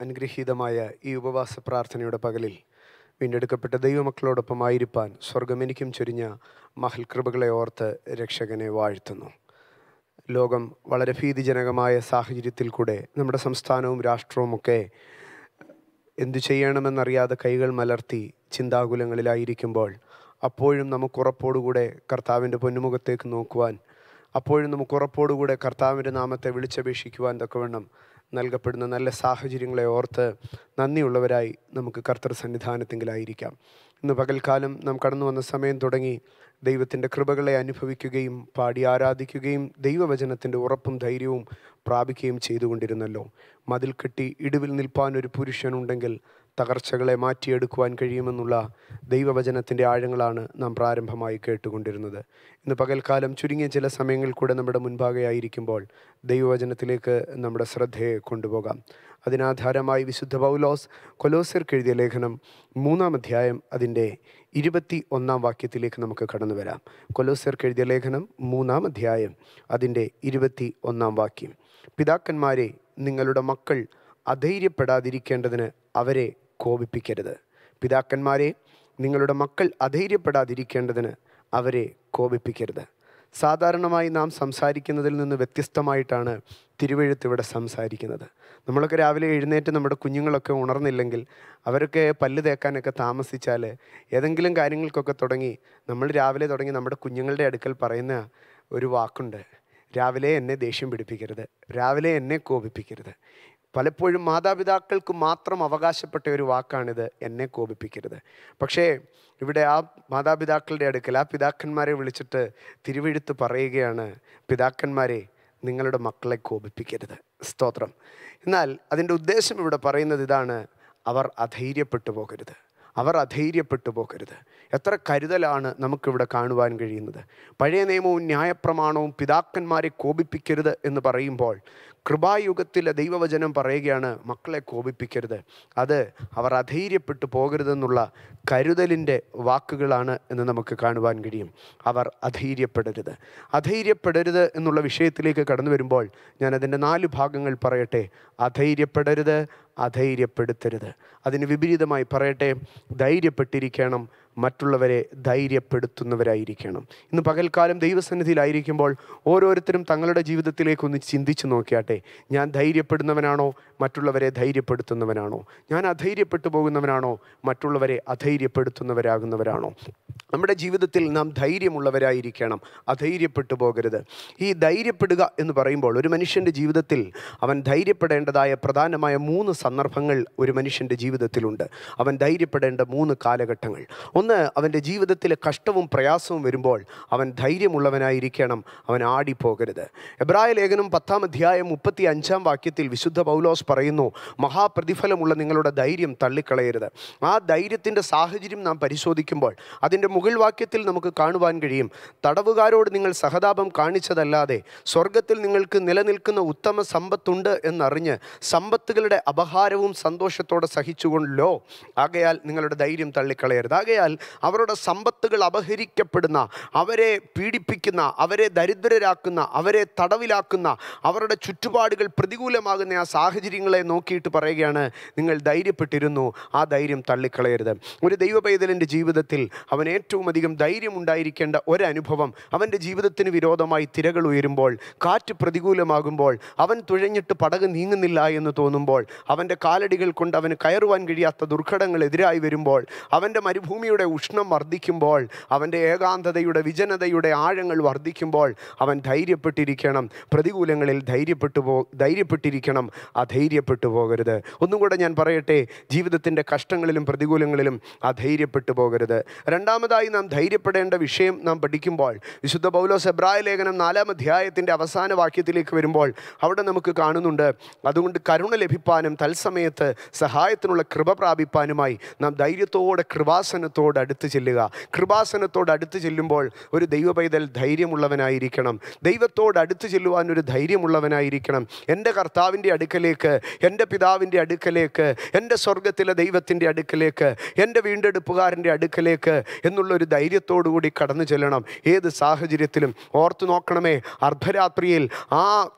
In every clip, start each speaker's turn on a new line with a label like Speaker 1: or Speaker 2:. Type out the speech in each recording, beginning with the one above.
Speaker 1: അനുഗ്രഹീതമായ ഈ ഉപവാസ പ്രാർത്ഥനയുടെ പകലിൽ വീണ്ടെടുക്കപ്പെട്ട ദൈവമക്കളോടൊപ്പം ആയിരിക്കാൻ സ്വർഗം എനിക്കും ചൊരിഞ്ഞ മഹൽ കൃപകളെ ഓർത്ത് രക്ഷകനെ വാഴ്ത്തുന്നു ലോകം വളരെ ഭീതിജനകമായ സാഹചര്യത്തിൽ കൂടെ നമ്മുടെ സംസ്ഥാനവും രാഷ്ട്രവുമൊക്കെ എന്തു ചെയ്യണമെന്നറിയാതെ കൈകൾ മലർത്തി ചിന്താകുലങ്ങളിലായിരിക്കുമ്പോൾ അപ്പോഴും നമുക്ക് ഉറപ്പോടുകൂടെ കർത്താവിൻ്റെ പൊന്നുമുഖത്തേക്ക് നോക്കുവാൻ അപ്പോഴും നമുക്ക് ഉറപ്പോടുകൂടെ കർത്താവിൻ്റെ നാമത്തെ വിളിച്ചപേക്ഷിക്കുവാൻ തക്കവണ്ണം നൽകപ്പെടുന്ന നല്ല സാഹചര്യങ്ങളെ ഓർത്ത് നന്ദിയുള്ളവരായി നമുക്ക് കർത്തൃ സന്നിധാനത്തെങ്കിലായിരിക്കാം ഇന്ന് പകൽക്കാലം നാം കടന്നു വന്ന സമയം തുടങ്ങി ദൈവത്തിൻ്റെ കൃപകളെ അനുഭവിക്കുകയും പാടി ആരാധിക്കുകയും ദൈവവചനത്തിൻ്റെ ഉറപ്പും ധൈര്യവും പ്രാപിക്കുകയും ചെയ്തുകൊണ്ടിരുന്നല്ലോ മതിൽ കെട്ടി ഇടിവിൽ നിൽപ്പാൻ ഒരു പുരുഷനുണ്ടെങ്കിൽ തകർച്ചകളെ മാറ്റിയെടുക്കുവാൻ കഴിയുമെന്നുള്ള ദൈവവചനത്തിൻ്റെ ആഴങ്ങളാണ് നാം പ്രാരംഭമായി കേട്ടുകൊണ്ടിരുന്നത് ഇന്ന് പകൽക്കാലം ചുരുങ്ങിയ ചില സമയങ്ങൾ കൂടെ നമ്മുടെ മുൻപാകെ ആയിരിക്കുമ്പോൾ ദൈവവചനത്തിലേക്ക് നമ്മുടെ ശ്രദ്ധയെ കൊണ്ടുപോകാം അതിനാധാരമായി വിശുദ്ധ പൗലോസ് കൊലോസിർക്ക് എഴുതിയ ലേഖനം മൂന്നാം അധ്യായം അതിൻ്റെ ഇരുപത്തി ഒന്നാം വാക്യത്തിലേക്ക് നമുക്ക് കടന്നു വരാം കൊലോസിർക്ക് എഴുതിയ ലേഖനം മൂന്നാം അധ്യായം അതിൻ്റെ ഇരുപത്തി ഒന്നാം വാക്യം പിതാക്കന്മാരെ നിങ്ങളുടെ മക്കൾ അധൈര്യപ്പെടാതിരിക്കേണ്ടതിന് അവരെ കോപിപ്പിക്കരുത് പിതാക്കന്മാരെ നിങ്ങളുടെ മക്കൾ അധൈര്യപ്പെടാതിരിക്കേണ്ടതിന് അവരെ കോപിപ്പിക്കരുത് സാധാരണമായി നാം സംസാരിക്കുന്നതിൽ നിന്ന് വ്യത്യസ്തമായിട്ടാണ് തിരുവഴുത്ത് ഇവിടെ സംസാരിക്കുന്നത് നമ്മളൊക്കെ രാവിലെ എഴുന്നേറ്റ് നമ്മുടെ കുഞ്ഞുങ്ങളൊക്കെ ഉണർന്നില്ലെങ്കിൽ അവരൊക്കെ പല്ല് തേക്കാനൊക്കെ താമസിച്ചാൽ ഏതെങ്കിലും കാര്യങ്ങൾക്കൊക്കെ തുടങ്ങി നമ്മൾ രാവിലെ തുടങ്ങി നമ്മുടെ കുഞ്ഞുങ്ങളുടെ അടുക്കൽ പറയുന്ന ഒരു വാക്കുണ്ട് രാവിലെ എന്നെ ദേഷ്യം പിടിപ്പിക്കരുത് രാവിലെ എന്നെ കോപിപ്പിക്കരുത് പലപ്പോഴും മാതാപിതാക്കൾക്ക് മാത്രം അവകാശപ്പെട്ട ഒരു വാക്കാണിത് എന്നെ കോപിപ്പിക്കരുത് പക്ഷേ ഇവിടെ ആ മാതാപിതാക്കളുടെ അടുക്കൽ ആ പിതാക്കന്മാരെ വിളിച്ചിട്ട് തിരുവെഴുത്ത് പറയുകയാണ് പിതാക്കന്മാരെ നിങ്ങളുടെ മക്കളെ കോപിപ്പിക്കരുത് സ്തോത്രം എന്നാൽ അതിൻ്റെ ഉദ്ദേശം ഇവിടെ പറയുന്നത് ഇതാണ് അവർ അധൈര്യപ്പെട്ടു പോകരുത് അവർ അധൈര്യപ്പെട്ടു പോകരുത് എത്ര കരുതലാണ് നമുക്കിവിടെ കാണുവാൻ കഴിയുന്നത് പഴയ നിയമവും ന്യായപ്രമാണവും പിതാക്കന്മാരെ കോപിപ്പിക്കരുത് എന്ന് പറയുമ്പോൾ കൃപായുഗത്തിലെ ദൈവവചനം പറയുകയാണ് മക്കളെ കോപിപ്പിക്കരുത് അത് അവർ അധൈര്യപ്പെട്ടു പോകരുതെന്നുള്ള കരുതലിൻ്റെ വാക്കുകളാണ് എന്ന് നമുക്ക് കാണുവാൻ കഴിയും അവർ അധൈര്യപ്പെടരുത് അധൈര്യപ്പെടരുത് എന്നുള്ള വിഷയത്തിലേക്ക് കടന്നു വരുമ്പോൾ ഞാൻ അതിൻ്റെ നാല് ഭാഗങ്ങൾ പറയട്ടെ അധൈര്യപ്പെടരുത് അധൈര്യപ്പെടുത്തരുത് അതിന് വിപരീതമായി പറയട്ടെ ധൈര്യപ്പെട്ടിരിക്കണം മറ്റുള്ളവരെ ധൈര്യപ്പെടുത്തുന്നവരായിരിക്കണം ഇന്ന് പകൽക്കാലം ദൈവസന്നിധിയിലായിരിക്കുമ്പോൾ ഓരോരുത്തരും തങ്ങളുടെ ജീവിതത്തിലേക്ക് ഒന്ന് ചിന്തിച്ചു നോക്കിയാട്ടെ ഞാൻ ധൈര്യപ്പെടുന്നവനാണോ മറ്റുള്ളവരെ ധൈര്യപ്പെടുത്തുന്നവനാണോ ഞാൻ അധൈര്യപ്പെട്ടു പോകുന്നവനാണോ മറ്റുള്ളവരെ അധൈര്യപ്പെടുത്തുന്നവരാകുന്നവരാണോ നമ്മുടെ ജീവിതത്തിൽ നാം ധൈര്യമുള്ളവരായിരിക്കണം അധൈര്യപ്പെട്ടു പോകരുത് ഈ ധൈര്യപ്പെടുക എന്ന് പറയുമ്പോൾ ഒരു മനുഷ്യൻ്റെ ജീവിതത്തിൽ അവൻ ധൈര്യപ്പെടേണ്ടതായ പ്രധാനമായ മൂന്ന് സന്ദർഭങ്ങൾ ഒരു മനുഷ്യൻ്റെ ജീവിതത്തിലുണ്ട് അവൻ ധൈര്യപ്പെടേണ്ട മൂന്ന് കാലഘട്ടങ്ങൾ ഒന്ന് അവൻ്റെ ജീവിതത്തിലെ കഷ്ടവും പ്രയാസവും വരുമ്പോൾ അവൻ ധൈര്യമുള്ളവനായിരിക്കണം അവൻ ആടിപ്പോകരുത് എബ്രായ ലേഖനം പത്താം അധ്യായം മുപ്പത്തി അഞ്ചാം വാക്യത്തിൽ വിശുദ്ധ പൗലോസ് പറയുന്നു മഹാപ്രതിഫലമുള്ള നിങ്ങളുടെ ധൈര്യം തള്ളിക്കളയരുത് ആ ധൈര്യത്തിൻ്റെ സാഹചര്യം നാം പരിശോധിക്കുമ്പോൾ അതിൻ്റെ മുകൾ വാക്യത്തിൽ നമുക്ക് കാണുവാൻ കഴിയും തടവുകാരോട് നിങ്ങൾ സഹതാപം കാണിച്ചതല്ലാതെ സ്വർഗത്തിൽ നിങ്ങൾക്ക് നിലനിൽക്കുന്ന ഉത്തമ സമ്പത്തുണ്ട് എന്നറിഞ്ഞ് സമ്പത്തുകളുടെ അപഹാരവും സന്തോഷത്തോടെ സഹിച്ചുകൊണ്ടല്ലോ ആകയാൽ നിങ്ങളുടെ ധൈര്യം തള്ളിക്കളയരുത് ആകയാൽ അവരുടെ സമ്പത്തുകൾ അപഹരിക്കപ്പെടുന്ന അവരെ പീഡിപ്പിക്കുന്ന അവരെ ദരിദ്രരാക്കുന്ന അവരെ തടവിലാക്കുന്ന അവരുടെ ചുറ്റുപാടുകൾ പ്രതികൂലമാകുന്ന ആ സാഹചര്യങ്ങളെ നോക്കിയിട്ട് പറയുകയാണ് നിങ്ങൾ ധൈര്യപ്പെട്ടിരുന്നു ആ ധൈര്യം തള്ളിക്കളയരുത് ഒരു ദൈവ പൈതലിൻ്റെ ജീവിതത്തിൽ അവൻ ഏറ്റവും അധികം ധൈര്യം ഉണ്ടായിരിക്കേണ്ട ഒരനുഭവം അവൻ്റെ ജീവിതത്തിന് വിരോധമായി തിരകൾ ഉയരുമ്പോൾ കാറ്റ് പ്രതികൂലമാകുമ്പോൾ അവൻ തുഴഞ്ഞിട്ട് പടക് നീങ്ങുന്നില്ല എന്ന് തോന്നുമ്പോൾ അവൻ്റെ കാലടികൾ കൊണ്ട് അവന് കയറുവാൻ കഴിയാത്ത ദുർഘടങ്ങൾ എതിരായി വരുമ്പോൾ അവൻ്റെ മരുഭൂമിയുടെ ഉഷ്ണം വർദ്ധിക്കുമ്പോൾ അവൻ്റെ ഏകാന്തതയുടെ വിജനതയുടെ ആഴങ്ങൾ വർദ്ധിക്കുമ്പോൾ അവൻ ധൈര്യപ്പെട്ടിരിക്കണം പ്രതികൂലങ്ങളിൽ ധൈര്യപ്പെട്ടു പോ ധൈര്യപ്പെട്ടിരിക്കണം അധൈര്യപ്പെട്ടു പോകരുത് ഒന്നും കൂടെ ഞാൻ പറയട്ടെ ജീവിതത്തിൻ്റെ കഷ്ടങ്ങളിലും പ്രതികൂലങ്ങളിലും അധൈര്യപ്പെട്ടു പോകരുത് രണ്ടാമതായി നാം ധൈര്യപ്പെടേണ്ട വിഷയം നാം പഠിക്കുമ്പോൾ വിശുദ്ധ പൗലോസ് എബ്രായ ലേഖനം നാലാം അധ്യായത്തിൻ്റെ അവസാന വാക്യത്തിലേക്ക് വരുമ്പോൾ അവിടെ നമുക്ക് കാണുന്നുണ്ട് അതുകൊണ്ട് കരുണ ലഭിപ്പാനും തത്സമയത്ത് സഹായത്തിനുള്ള കൃപ പ്രാപിപ്പാനുമായി നാം ധൈര്യത്തോടെ കൃപാസനത്തോട് അടുത്ത് ചെല്ലുക കൃപാസനത്തോട് അടുത്ത് ചെല്ലുമ്പോൾ ഒരു ദൈവ പൈതൽ ധൈര്യമുള്ളവനായിരിക്കണം ദൈവത്തോട് അടുത്ത് ചെല്ലുവാൻ ഒരു ധൈര്യമുള്ളവനായിരിക്കണം എൻ്റെ കർത്താവിൻ്റെ അടുക്കലേക്ക് എൻ്റെ പിതാവിൻ്റെ അടുക്കലേക്ക് എൻ്റെ സ്വർഗത്തിലെ ദൈവത്തിൻ്റെ അടുക്കലേക്ക് എൻ്റെ വീണ്ടെടുപ്പുകാരൻ്റെ അടുക്കലേക്ക് എന്നുള്ള ഒരു ധൈര്യത്തോടു കൂടി കടന്നു ചെല്ലണം ഏത് സാഹചര്യത്തിലും ഓർത്തു നോക്കണമേ അർദ്ധരാത്രിയിൽ ആ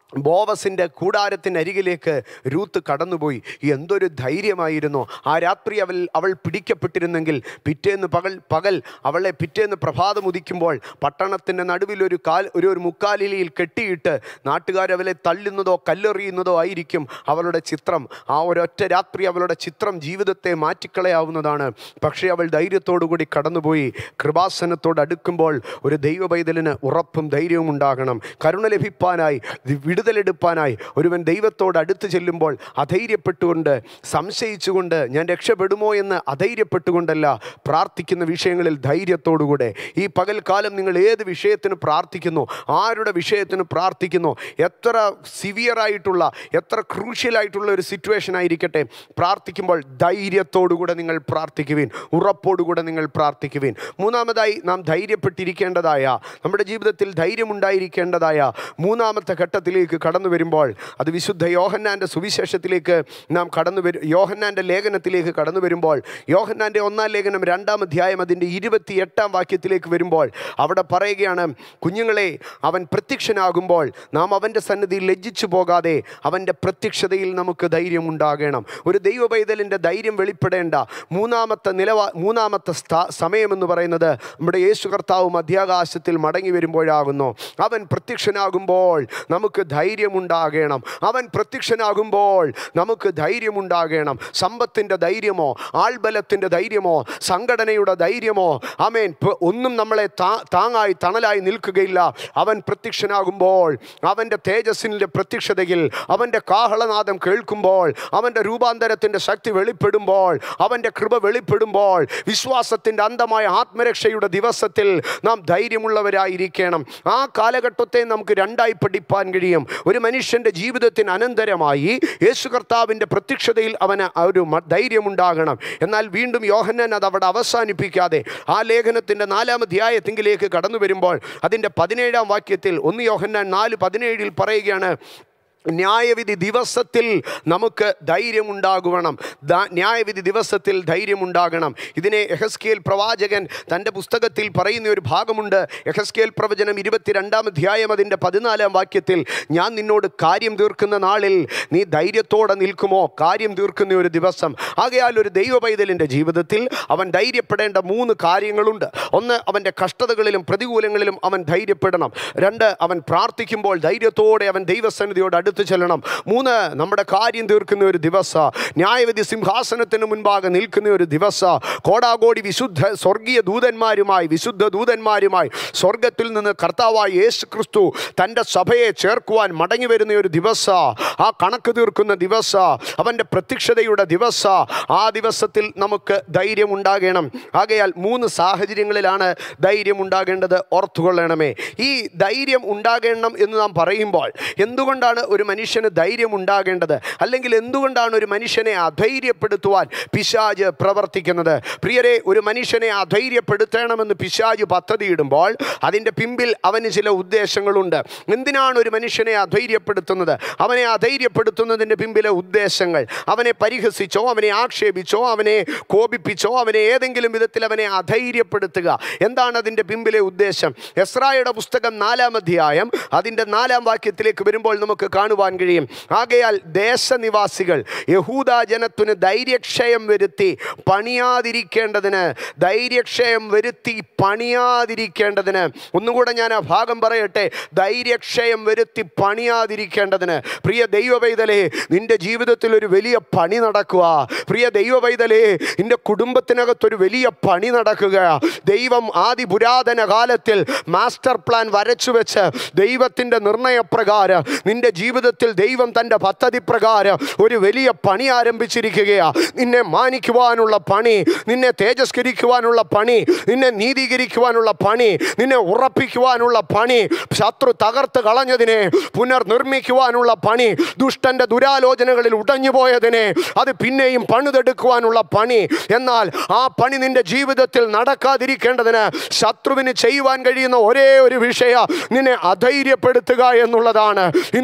Speaker 1: ബോവസിൻ്റെ കൂടാരത്തിനരികിലേക്ക് രൂത്ത് കടന്നുപോയി എന്തൊരു ധൈര്യമായിരുന്നു ആ രാത്രി അവൾ അവൾ പിടിക്കപ്പെട്ടിരുന്നെങ്കിൽ പിറ്റേന്ന് പകൽ പകൽ അവളെ പിറ്റേന്ന് പ്രഭാതം ഉദിക്കുമ്പോൾ പട്ടണത്തിൻ്റെ നടുവിൽ ഒരു കാൽ ഒരു ഒരു മുക്കാലിലിയിൽ കെട്ടിയിട്ട് നാട്ടുകാരവളെ തള്ളുന്നതോ കല്ലെറിയുന്നതോ ആയിരിക്കും അവളുടെ ചിത്രം ആ ഒരൊറ്റ രാത്രി അവളുടെ ചിത്രം ജീവിതത്തെ മാറ്റിക്കളയാവുന്നതാണ് പക്ഷേ അവൾ ധൈര്യത്തോടുകൂടി കടന്നുപോയി കൃപാസനത്തോട് അടുക്കുമ്പോൾ ഒരു ദൈവ പൈതലിന് ഉറപ്പും ധൈര്യവും ഉണ്ടാകണം കരുണ ലഭിപ്പാനായി വിടുതലെടുപ്പാനായി ഒരുവൻ ദൈവത്തോട് അടുത്ത് ചെല്ലുമ്പോൾ അധൈര്യപ്പെട്ടുകൊണ്ട് സംശയിച്ചുകൊണ്ട് ഞാൻ രക്ഷപ്പെടുമോ എന്ന് അധൈര്യപ്പെട്ടുകൊണ്ടല്ല പ്രാർത്ഥിക്കുന്ന വിഷയങ്ങളിൽ ധൈര്യത്തോടുകൂടെ ഈ പകൽക്കാലം നിങ്ങൾ ഏത് വിഷയത്തിന് പ്രാർത്ഥിക്കുന്നു ആരുടെ വിഷയത്തിന് പ്രാർത്ഥിക്കുന്നു എത്ര സിവിയറായിട്ടുള്ള എത്ര ക്രൂഷ്യലായിട്ടുള്ള ഒരു സിറ്റുവേഷൻ ആയിരിക്കട്ടെ പ്രാർത്ഥിക്കുമ്പോൾ ധൈര്യത്തോടുകൂടെ നിങ്ങൾ പ്രാർത്ഥിക്കുവിൻ ഉറപ്പോടുകൂടെ നിങ്ങൾ പ്രാർത്ഥിക്കുവിൻ മൂന്നാമതായി നാം ധൈര്യപ്പെട്ടിരിക്കേണ്ടതായ നമ്മുടെ ജീവിതത്തിൽ ധൈര്യമുണ്ടായിരിക്കേണ്ടതായ മൂന്നാമത്തെ ഘട്ടത്തിലേക്ക് കടന്നു വരുമ്പോൾ അത് വിശുദ്ധ യോഹന്നാൻ്റെ സുവിശേഷത്തിലേക്ക് നാം കടന്നു വരും യോഹന്നാൻ്റെ ലേഖനത്തിലേക്ക് കടന്നു വരുമ്പോൾ യോഹന്നാൻ്റെ ഒന്നാം ലേഖനം രണ്ടാം അധ്യായം അതിൻ്റെ ഇരുപത്തി എട്ടാം വാക്യത്തിലേക്ക് വരുമ്പോൾ അവിടെ പറയുകയാണ് കുഞ്ഞുങ്ങളെ അവൻ പ്രത്യക്ഷനാകുമ്പോൾ നാം അവൻ്റെ സന്നിധിയിൽ ലജ്ജിച്ചു പോകാതെ അവൻ്റെ പ്രത്യക്ഷതയിൽ നമുക്ക് ധൈര്യം ഉണ്ടാകണം ഒരു ദൈവ പൈതലിൻ്റെ ധൈര്യം വെളിപ്പെടേണ്ട മൂന്നാമത്തെ നിലവാ മൂന്നാമത്തെ സ്ഥാ സമയമെന്ന് പറയുന്നത് നമ്മുടെ യേശു കർത്താവ് മധ്യാകാശത്തിൽ മടങ്ങി വരുമ്പോഴാകുന്നു അവൻ പ്രത്യക്ഷനാകുമ്പോൾ നമുക്ക് ധൈര്യമുണ്ടാകണം അവൻ പ്രത്യക്ഷനാകുമ്പോൾ നമുക്ക് ധൈര്യമുണ്ടാകണം സമ്പത്തിൻ്റെ ധൈര്യമോ ആൾബലത്തിൻ്റെ ധൈര്യമോ സംഘടനയുടെ ധൈര്യമോ അമേൻ പ- ഒന്നും നമ്മളെ താ- താങ്ങായി തണലായി നിൽക്കുകയില്ല അവൻ പ്രത്യക്ഷനാകുമ്പോൾ അവൻ്റെ തേജസ്സിൻ്റെ പ്രത്യക്ഷതയിൽ അവൻ്റെ കാഹളനാദം കേൾക്കുമ്പോൾ അവൻ്റെ രൂപാന്തരത്തിൻ്റെ ശക്തി വെളിപ്പെടുമ്പോൾ അവൻ്റെ കൃപ വെളിപ്പെടുമ്പോൾ വിശ്വാസത്തിൻ്റെ അന്തമായ ആത്മരക്ഷയുടെ ദിവസത്തിൽ നാം ധൈര്യമുള്ളവരായിരിക്കണം ആ കാലഘട്ടത്തെ നമുക്ക് രണ്ടായി പഠിപ്പാൻ കഴിയും ഒരു മനുഷ്യൻ്റെ ജീവിതത്തിന് അനന്തരമായി യേശു കർത്താവിൻ്റെ പ്രത്യക്ഷതയിൽ അവന് ആ ഒരു മ- ധൈര്യമുണ്ടാകണം എന്നാൽ വീണ്ടും യോഹന്നാൻ അത് അവിടെ അവസാനിപ്പിക്കാതെ ആ ലേഖനത്തിൻ്റെ നാലാം അധ്യായത്തിങ്കിലേക്ക് കടന്നു വരുമ്പോൾ അതിൻ്റെ പതിനേഴാം വാക്യത്തിൽ ഒന്ന് യോഹന്നാൻ നാല് പതിനേഴിൽ പറയുകയാണ് ന്യായവിധി ദിവസത്തിൽ നമുക്ക് ധൈര്യമുണ്ടാകുവണം ദാ- ന്യായവിധി ദിവസത്തിൽ ധൈര്യമുണ്ടാകണം ഇതിനെ എഹസ്കേൽ പ്രവാചകൻ തൻ്റെ പുസ്തകത്തിൽ പറയുന്ന ഒരു ഭാഗമുണ്ട് എഹസ്കേൽ പ്രവചനം ഇരുപത്തിരണ്ടാം അധ്യായം അതിൻ്റെ പതിനാലാം വാക്യത്തിൽ ഞാൻ നിന്നോട് കാര്യം തീർക്കുന്ന നാളിൽ നീ ധൈര്യത്തോടെ നിൽക്കുമോ കാര്യം തീർക്കുന്ന ഒരു ദിവസം ആകയാൽ ഒരു ദൈവ പൈതലിൻ്റെ ജീവിതത്തിൽ അവൻ ധൈര്യപ്പെടേണ്ട മൂന്ന് കാര്യങ്ങളുണ്ട് ഒന്ന് അവൻ്റെ കഷ്ടതകളിലും പ്രതികൂലങ്ങളിലും അവൻ ധൈര്യപ്പെടണം രണ്ട് അവൻ പ്രാർത്ഥിക്കുമ്പോൾ ധൈര്യത്തോടെ അവൻ ദൈവസന്നിധിയോട് അടുത്ത് ചെല്ലണം മൂന്ന് നമ്മുടെ കാര്യം തീർക്കുന്ന ഒരു ദിവസ ന്യായവിധി സിംഹാസനത്തിന് മുൻപാകെ നിൽക്കുന്ന ഒരു ദിവസ കോടാകോടി വിശുദ്ധ സ്വർഗീയ ദൂതന്മാരുമായി വിശുദ്ധ ദൂതന്മാരുമായി സ്വർഗത്തിൽ നിന്ന് കർത്താവായ യേശു ക്രിസ്തു തൻ്റെ സഭയെ ചേർക്കുവാൻ മടങ്ങി വരുന്ന ഒരു ദിവസ ആ കണക്ക് തീർക്കുന്ന ദിവസ അവൻ്റെ പ്രത്യക്ഷതയുടെ ദിവസ ആ ദിവസത്തിൽ നമുക്ക് ധൈര്യം ഉണ്ടാകണം ആകയാൽ മൂന്ന് സാഹചര്യങ്ങളിലാണ് ധൈര്യം ഉണ്ടാകേണ്ടത് ഓർത്തുകൊള്ളണമേ ഈ ധൈര്യം ഉണ്ടാകണം എന്ന് നാം പറയുമ്പോൾ എന്തുകൊണ്ടാണ് ഒരു മനുഷ്യന് ധൈര്യം ഉണ്ടാകേണ്ടത് അല്ലെങ്കിൽ എന്തുകൊണ്ടാണ് ഒരു മനുഷ്യനെ അധൈര്യപ്പെടുത്തുവാൻ പിശാജ് പ്രവർത്തിക്കുന്നത് പ്രിയരെ ഒരു മനുഷ്യനെ അധൈര്യപ്പെടുത്തണമെന്ന് പിശാജ് പദ്ധതിയിടുമ്പോൾ അതിൻ്റെ പിമ്പിൽ അവന് ചില ഉദ്ദേശങ്ങളുണ്ട് എന്തിനാണ് ഒരു മനുഷ്യനെ അധൈര്യപ്പെടുത്തുന്നത് അവനെ അധൈര്യപ്പെടുത്തുന്നതിൻ്റെ പിമ്പിലെ ഉദ്ദേശങ്ങൾ അവനെ പരിഹസിച്ചോ അവനെ ആക്ഷേപിച്ചോ അവനെ കോപിപ്പിച്ചോ അവനെ ഏതെങ്കിലും വിധത്തിൽ അവനെ അധൈര്യപ്പെടുത്തുക എന്താണ് അതിൻ്റെ പിമ്പിലെ ഉദ്ദേശം എസ്രായുടെ പുസ്തകം നാലാം അധ്യായം അതിൻ്റെ നാലാം വാക്യത്തിലേക്ക് വരുമ്പോൾ നമുക്ക് കാണുവാൻ കഴിയും ആകയാൽ ദേശനിവാസികൾ യഹൂദ ജനത്തിന് ധൈര്യക്ഷയം വരുത്തി പണിയാതിരിക്കേണ്ടതിന് ധൈര്യക്ഷയം വരുത്തി പണിയാതിരിക്കേണ്ടതിന് ഒന്നുകൂടെ ഞാൻ ആ ഭാഗം പറയട്ടെ ധൈര്യക്ഷയം വരുത്തി പണിയാതിരിക്കേണ്ടതിന് പ്രിയ ദൈവ പൈതലേ നിന്റെ ജീവിതത്തിൽ ഒരു വലിയ പണി നടക്കുക പ്രിയ ദൈവ പൈതലേ നിന്റെ കുടുംബത്തിനകത്തൊരു വലിയ പണി നടക്കുക ദൈവം ആദി പുരാതന കാലത്തിൽ മാസ്റ്റർ പ്ലാൻ വരച്ചു വെച്ച് ദൈവത്തിൻ്റെ നിർണയപ്രകാരം നിന്റെ ജീവിതത്തിൽ ദൈവം തൻ്റെ പദ്ധതി പ്രകാരം ഒരു വലിയ പണി ആരംഭിച്ചിരിക്കുകയാ നിന്നെ മാനിക്കുവാനുള്ള പണി നിന്നെ തേജസ്കരിക്കുവാനുള്ള പണി നിന്നെ നീതീകരിക്കുവാനുള്ള പണി നിന്നെ ഉറപ്പിക്കുവാനുള്ള പണി ശത്രു തകർത്ത് കളഞ്ഞതിനെ പുനർനിർമ്മിക്കുവാനുള്ള പണി ദുഷ്ടന്റെ ദുരാലോചനകളിൽ ഉടഞ്ഞുപോയതിനെ അത് പിന്നെയും പണിതെടുക്കുവാനുള്ള പണി എന്നാൽ ആ പണി നിന്റെ ജീവിതത്തിൽ നടക്കാതിരിക്കേണ്ടതിന് ശത്രുവിന് ചെയ്യുവാൻ കഴിയുന്ന ഒരേ ഒരു വിഷയ നിന്നെ അധൈര്യപ്പെടുത്തുക എന്നുള്ളതാണ് ഇന്ന് പകൽ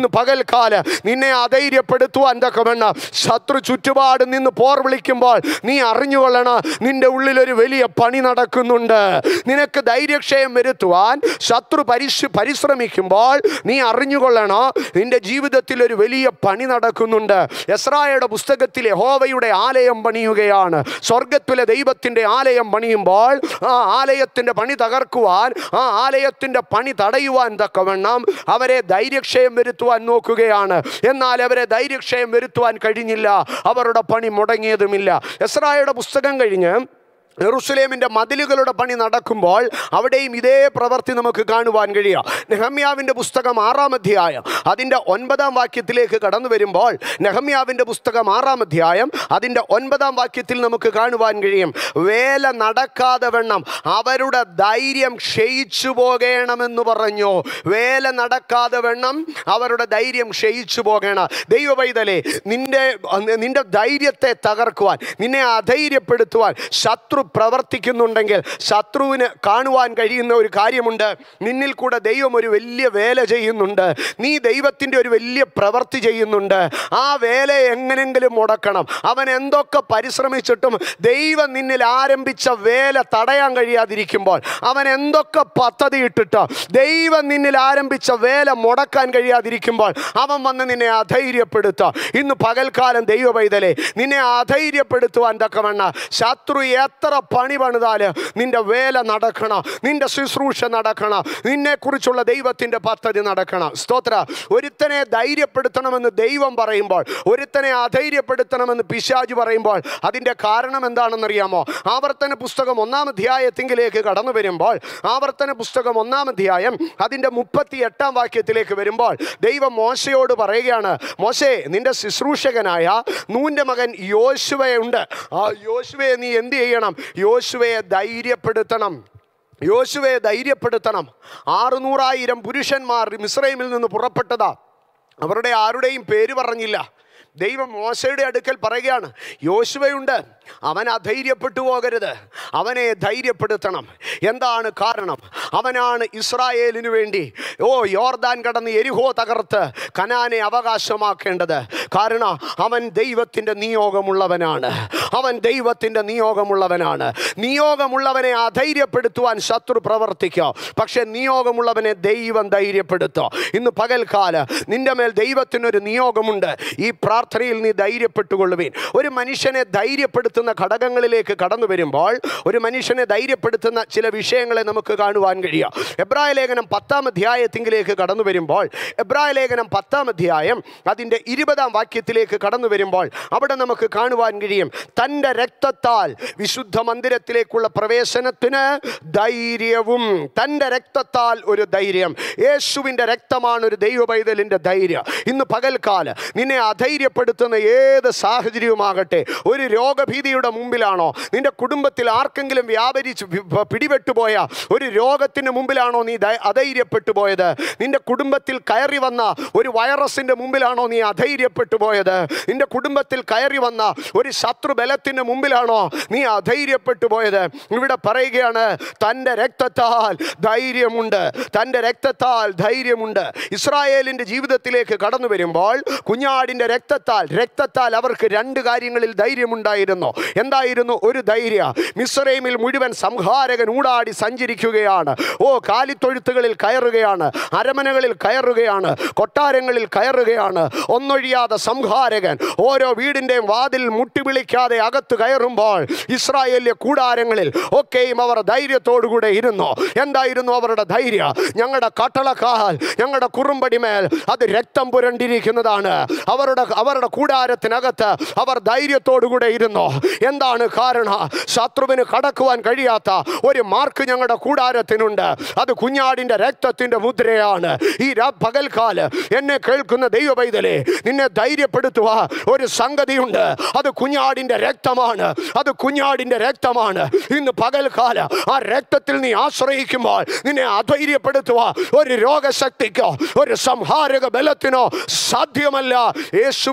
Speaker 1: പകൽക്കാല് നിന്നെ അധൈര്യപ്പെടുത്തുവാൻ തക്കവണ്ണം ശത്രു ചുറ്റുപാട് നിന്ന് പോർ വിളിക്കുമ്പോൾ നീ അറിഞ്ഞുകൊള്ളണം നിന്റെ ഉള്ളിൽ ഒരു വലിയ പണി നടക്കുന്നുണ്ട് നിനക്ക് ധൈര്യക്ഷയം വരുത്തുവാൻ ശത്രു പരിശ് പരിശ്രമിക്കുമ്പോൾ നീ അറിഞ്ഞുകൊള്ളണം നിന്റെ ജീവിതത്തിൽ ഒരു വലിയ പണി നടക്കുന്നുണ്ട് എസ്രായയുടെ പുസ്തകത്തിലെ ഹോവയുടെ ആലയം പണിയുകയാണ് സ്വർഗത്തിലെ ദൈവത്തിൻ്റെ ആലയം പണിയുമ്പോൾ ആ ആലയത്തിൻ്റെ പണി തകർക്കുവാൻ ആ ആലയത്തിൻ്റെ പണി തടയുവാൻ തക്കവണ്ണം അവരെ ധൈര്യക്ഷയം വരുത്തുവാൻ നോക്കുകയാണ് എന്നാൽ അവരെ ധൈര്യക്ഷയം വരുത്തുവാൻ കഴിഞ്ഞില്ല അവരുടെ പണി മുടങ്ങിയതുമില്ല എസ്രായയുടെ പുസ്തകം കഴിഞ്ഞ് യെറുസലേമിൻ്റെ മതിലുകളുടെ പണി നടക്കുമ്പോൾ അവിടെയും ഇതേ പ്രവൃത്തി നമുക്ക് കാണുവാൻ കഴിയുക നെഹമ്യാവിൻ്റെ പുസ്തകം ആറാം അധ്യായം അതിൻ്റെ ഒൻപതാം വാക്യത്തിലേക്ക് കടന്നു വരുമ്പോൾ നെഹമ്യാവിൻ്റെ പുസ്തകം ആറാം അധ്യായം അതിൻ്റെ ഒൻപതാം വാക്യത്തിൽ നമുക്ക് കാണുവാൻ കഴിയും വേല നടക്കാതെ വണ്ണം അവരുടെ ധൈര്യം ക്ഷയിച്ചു പോകണമെന്ന് പറഞ്ഞു വേല നടക്കാതെ വണ്ണം അവരുടെ ധൈര്യം ക്ഷയിച്ചു പോകണം ദൈവപൈതലേ നിന്റെ നിന്റെ ധൈര്യത്തെ തകർക്കുവാൻ നിന്നെ അധൈര്യപ്പെടുത്തുവാൻ ശത്രു പ്രവർത്തിക്കുന്നുണ്ടെങ്കിൽ ശത്രുവിന് കാണുവാൻ കഴിയുന്ന ഒരു കാര്യമുണ്ട് നിന്നിൽ കൂടെ ദൈവം ഒരു വലിയ വേല ചെയ്യുന്നുണ്ട് നീ ദൈവത്തിൻ്റെ ഒരു വലിയ പ്രവൃത്തി ചെയ്യുന്നുണ്ട് ആ വേല എങ്ങനെങ്കിലും മുടക്കണം അവൻ എന്തൊക്കെ പരിശ്രമിച്ചിട്ടും ദൈവം നിന്നിൽ ആരംഭിച്ച വേല തടയാൻ കഴിയാതിരിക്കുമ്പോൾ അവൻ എന്തൊക്കെ പദ്ധതി ഇട്ടിട്ട് ദൈവം നിന്നിൽ ആരംഭിച്ച വേല മുടക്കാൻ കഴിയാതിരിക്കുമ്പോൾ അവൻ വന്ന് നിന്നെ അധൈര്യപ്പെടുത്തുക ഇന്ന് പകൽക്കാലം ദൈവ പൈതലേ നിന്നെ അധൈര്യപ്പെടുത്തുവാൻ തക്കവണ്ണ ശത്രു എത്ര പണി പണിതാല് നിന്റെ വേല നടക്കണം നിന്റെ ശുശ്രൂഷ നടക്കണം നിന്നെക്കുറിച്ചുള്ള ദൈവത്തിൻ്റെ പദ്ധതി നടക്കണം സ്തോത്ര ഒരുത്തനെ ധൈര്യപ്പെടുത്തണമെന്ന് ദൈവം പറയുമ്പോൾ ഒരുത്തനെ അധൈര്യപ്പെടുത്തണമെന്ന് പിശാജ് പറയുമ്പോൾ അതിൻ്റെ കാരണം എന്താണെന്നറിയാമോ ആവർത്തന പുസ്തകം ഒന്നാം അധ്യായത്തിങ്കിലേക്ക് കടന്നു വരുമ്പോൾ ആവർത്തന പുസ്തകം ഒന്നാം അധ്യായം അതിൻ്റെ മുപ്പത്തി എട്ടാം വാക്യത്തിലേക്ക് വരുമ്പോൾ ദൈവം മോശയോട് പറയുകയാണ് മോശേ നിന്റെ ശുശ്രൂഷകനായ നൂൻ്റെ മകൻ യോശുവയുണ്ട് ആ യോശുവയെ നീ എന്ത് ചെയ്യണം യോശുവയെ ധൈര്യപ്പെടുത്തണം യോശുവയെ ധൈര്യപ്പെടുത്തണം ആറുനൂറായിരം പുരുഷന്മാർ മിസ്രൈമിൽ നിന്ന് പുറപ്പെട്ടതാ അവരുടെ ആരുടെയും പേര് പറഞ്ഞില്ല ദൈവം മോശയുടെ അടുക്കൽ പറയുകയാണ് യോശുവയുണ്ട് അവൻ അധൈര്യപ്പെട്ടു പോകരുത് അവനെ ധൈര്യപ്പെടുത്തണം എന്താണ് കാരണം അവനാണ് ഇസ്രായേലിനു വേണ്ടി ഓ യോർദാൻ കടന്ന് എരിഹോ തകർത്ത് കനാനെ അവകാശമാക്കേണ്ടത് കാരണം അവൻ ദൈവത്തിൻ്റെ നിയോഗമുള്ളവനാണ് അവൻ ദൈവത്തിൻ്റെ നിയോഗമുള്ളവനാണ് നിയോഗമുള്ളവനെ അധൈര്യപ്പെടുത്തുവാൻ ശത്രു പ്രവർത്തിക്കുക പക്ഷെ നിയോഗമുള്ളവനെ ദൈവം ധൈര്യപ്പെടുത്തുക ഇന്ന് പകൽക്കാല നിന്റെ മേൽ ദൈവത്തിനൊരു നിയോഗമുണ്ട് ഈ പ്രാർത്ഥനയിൽ നീ ധൈര്യപ്പെട്ടുകൊള്ളുവീൻ ഒരു മനുഷ്യനെ ധൈര്യപ്പെടുത്തുന്ന ഘടകങ്ങളിലേക്ക് കടന്നു വരുമ്പോൾ ഒരു മനുഷ്യനെ ധൈര്യപ്പെടുത്തുന്ന ചില വിഷയങ്ങളെ നമുക്ക് കാണുവാൻ കഴിയുക എബ്രായ ലേഖനം പത്താം അധ്യായത്തിങ്കിലേക്ക് കടന്നു വരുമ്പോൾ എബ്രായ ലേഖനം പത്താം അധ്യായം അതിൻ്റെ ഇരുപതാം വാക്യത്തിലേക്ക് കടന്നു വരുമ്പോൾ അവിടെ നമുക്ക് കാണുവാൻ കഴിയും തൻ്റെ രക്തത്താൽ വിശുദ്ധ മന്ദിരത്തിലേക്കുള്ള പ്രവേശനത്തിന് ധൈര്യവും തൻ്റെ രക്തത്താൽ ഒരു ധൈര്യം യേശുവിൻ്റെ രക്തമാണ് ഒരു ദൈവ പൈതലിൻ്റെ ധൈര്യം ഇന്ന് പകൽക്കാല നിന്നെ അധൈര്യപ്പെടുത്തുന്ന ഏത് സാഹചര്യവുമാകട്ടെ ഒരു രോഗഭീതിയുടെ മുമ്പിലാണോ നിന്റെ കുടുംബത്തിൽ ആർക്കെങ്കിലും വ്യാപരിച്ച് വി- പിടിപെട്ടുപോയ ഒരു രോഗത്തിന് മുമ്പിലാണോ നീ ധൈ- അധൈര്യപ്പെട്ടു പോയത് നിന്റെ കുടുംബത്തിൽ കയറി വന്ന ഒരു വൈറസിൻ്റെ മുമ്പിലാണോ നീ അധൈര്യപ്പെട്ടു പോയത് നിന്റെ കുടുംബത്തിൽ കയറി വന്ന ഒരു ശത്രു ബലത്തിൻ്റെ മുമ്പിലാണോ നീ അധൈര്യപ്പെട്ടു പോയത് ഇവിടെ പറയുകയാണ് തൻ്റെ രക്തത്താൽ ധൈര്യമുണ്ട് തൻ്റെ രക്തത്താൽ ധൈര്യമുണ്ട് ഇസ്രായേലിൻ്റെ ജീവിതത്തിലേക്ക് കടന്നു വരുമ്പോൾ കുഞ്ഞാടിൻ്റെ രക്തത്താൽ രക്തത്താൽ അവർക്ക് രണ്ട് കാര്യങ്ങളിൽ ധൈര്യമുണ്ടായിരുന്നു എന്തായിരുന്നു ഒരു ധൈര്യ മിസ്രൈമിൽ മുഴുവൻ സംഹാരകൻ ഊടാടി സഞ്ചരിക്കുകയാണ് ഓ കാലിത്തൊഴുത്തുകളിൽ കയറുകയാണ് അരമനകളിൽ കയറുകയാണ് കൊട്ടാരങ്ങളിൽ കയറുകയാണ് ഒന്നൊഴിയാതെ സംഹാരകൻ ഓരോ വീടിൻ്റെയും വാതിൽ മുട്ടിവിളിക്കാതെ അകത്ത് കയറുമ്പോൾ ഇസ്രായേലിലെ കൂടാരങ്ങളിൽ ഒക്കെയും അവർ ധൈര്യത്തോടുകൂടെ ഇരുന്നു എന്തായിരുന്നു അവരുടെ ധൈര്യം ഞങ്ങളുടെ കട്ടളക്കാൽ ഞങ്ങളുടെ കുറുമ്പടിമേൽ അത് രക്തം പുരണ്ടിരിക്കുന്നതാണ് അവരുടെ അവരുടെ കൂടാരത്തിനകത്ത് അവർ ധൈര്യത്തോടുകൂടെ ഇരുന്നു എന്താണ് കാരണം ശത്രുവിന് കടക്കുവാൻ കഴിയാത്ത ഒരു മാർക്ക് ഞങ്ങളുടെ കൂടാരത്തിനുണ്ട് അത് കുഞ്ഞാടിൻ്റെ രക്തത്തിൻ്റെ മുദ്രയാണ് ഈ രാ പകൽക്കാല് എന്നെ കേൾക്കുന്ന ദൈവ പൈതലേ നിന്നെ ധൈര്യപ്പെടുത്തുക ഒരു സംഗതിയുണ്ട് അത് കുഞ്ഞാടിൻ്റെ രക്തമാണ് അത് കുഞ്ഞാടിൻ്റെ രക്തമാണ് ഇന്ന് പകൽക്കാല ആ രക്തത്തിൽ നീ ആശ്രയിക്കുമ്പോൾ നിന്നെ അധൈര്യപ്പെടുത്തുക ഒരു രോഗശക്തിക്കോ ഒരു സംഹാരക ബലത്തിനോ സാധ്യമല്ല യേശുവിൻ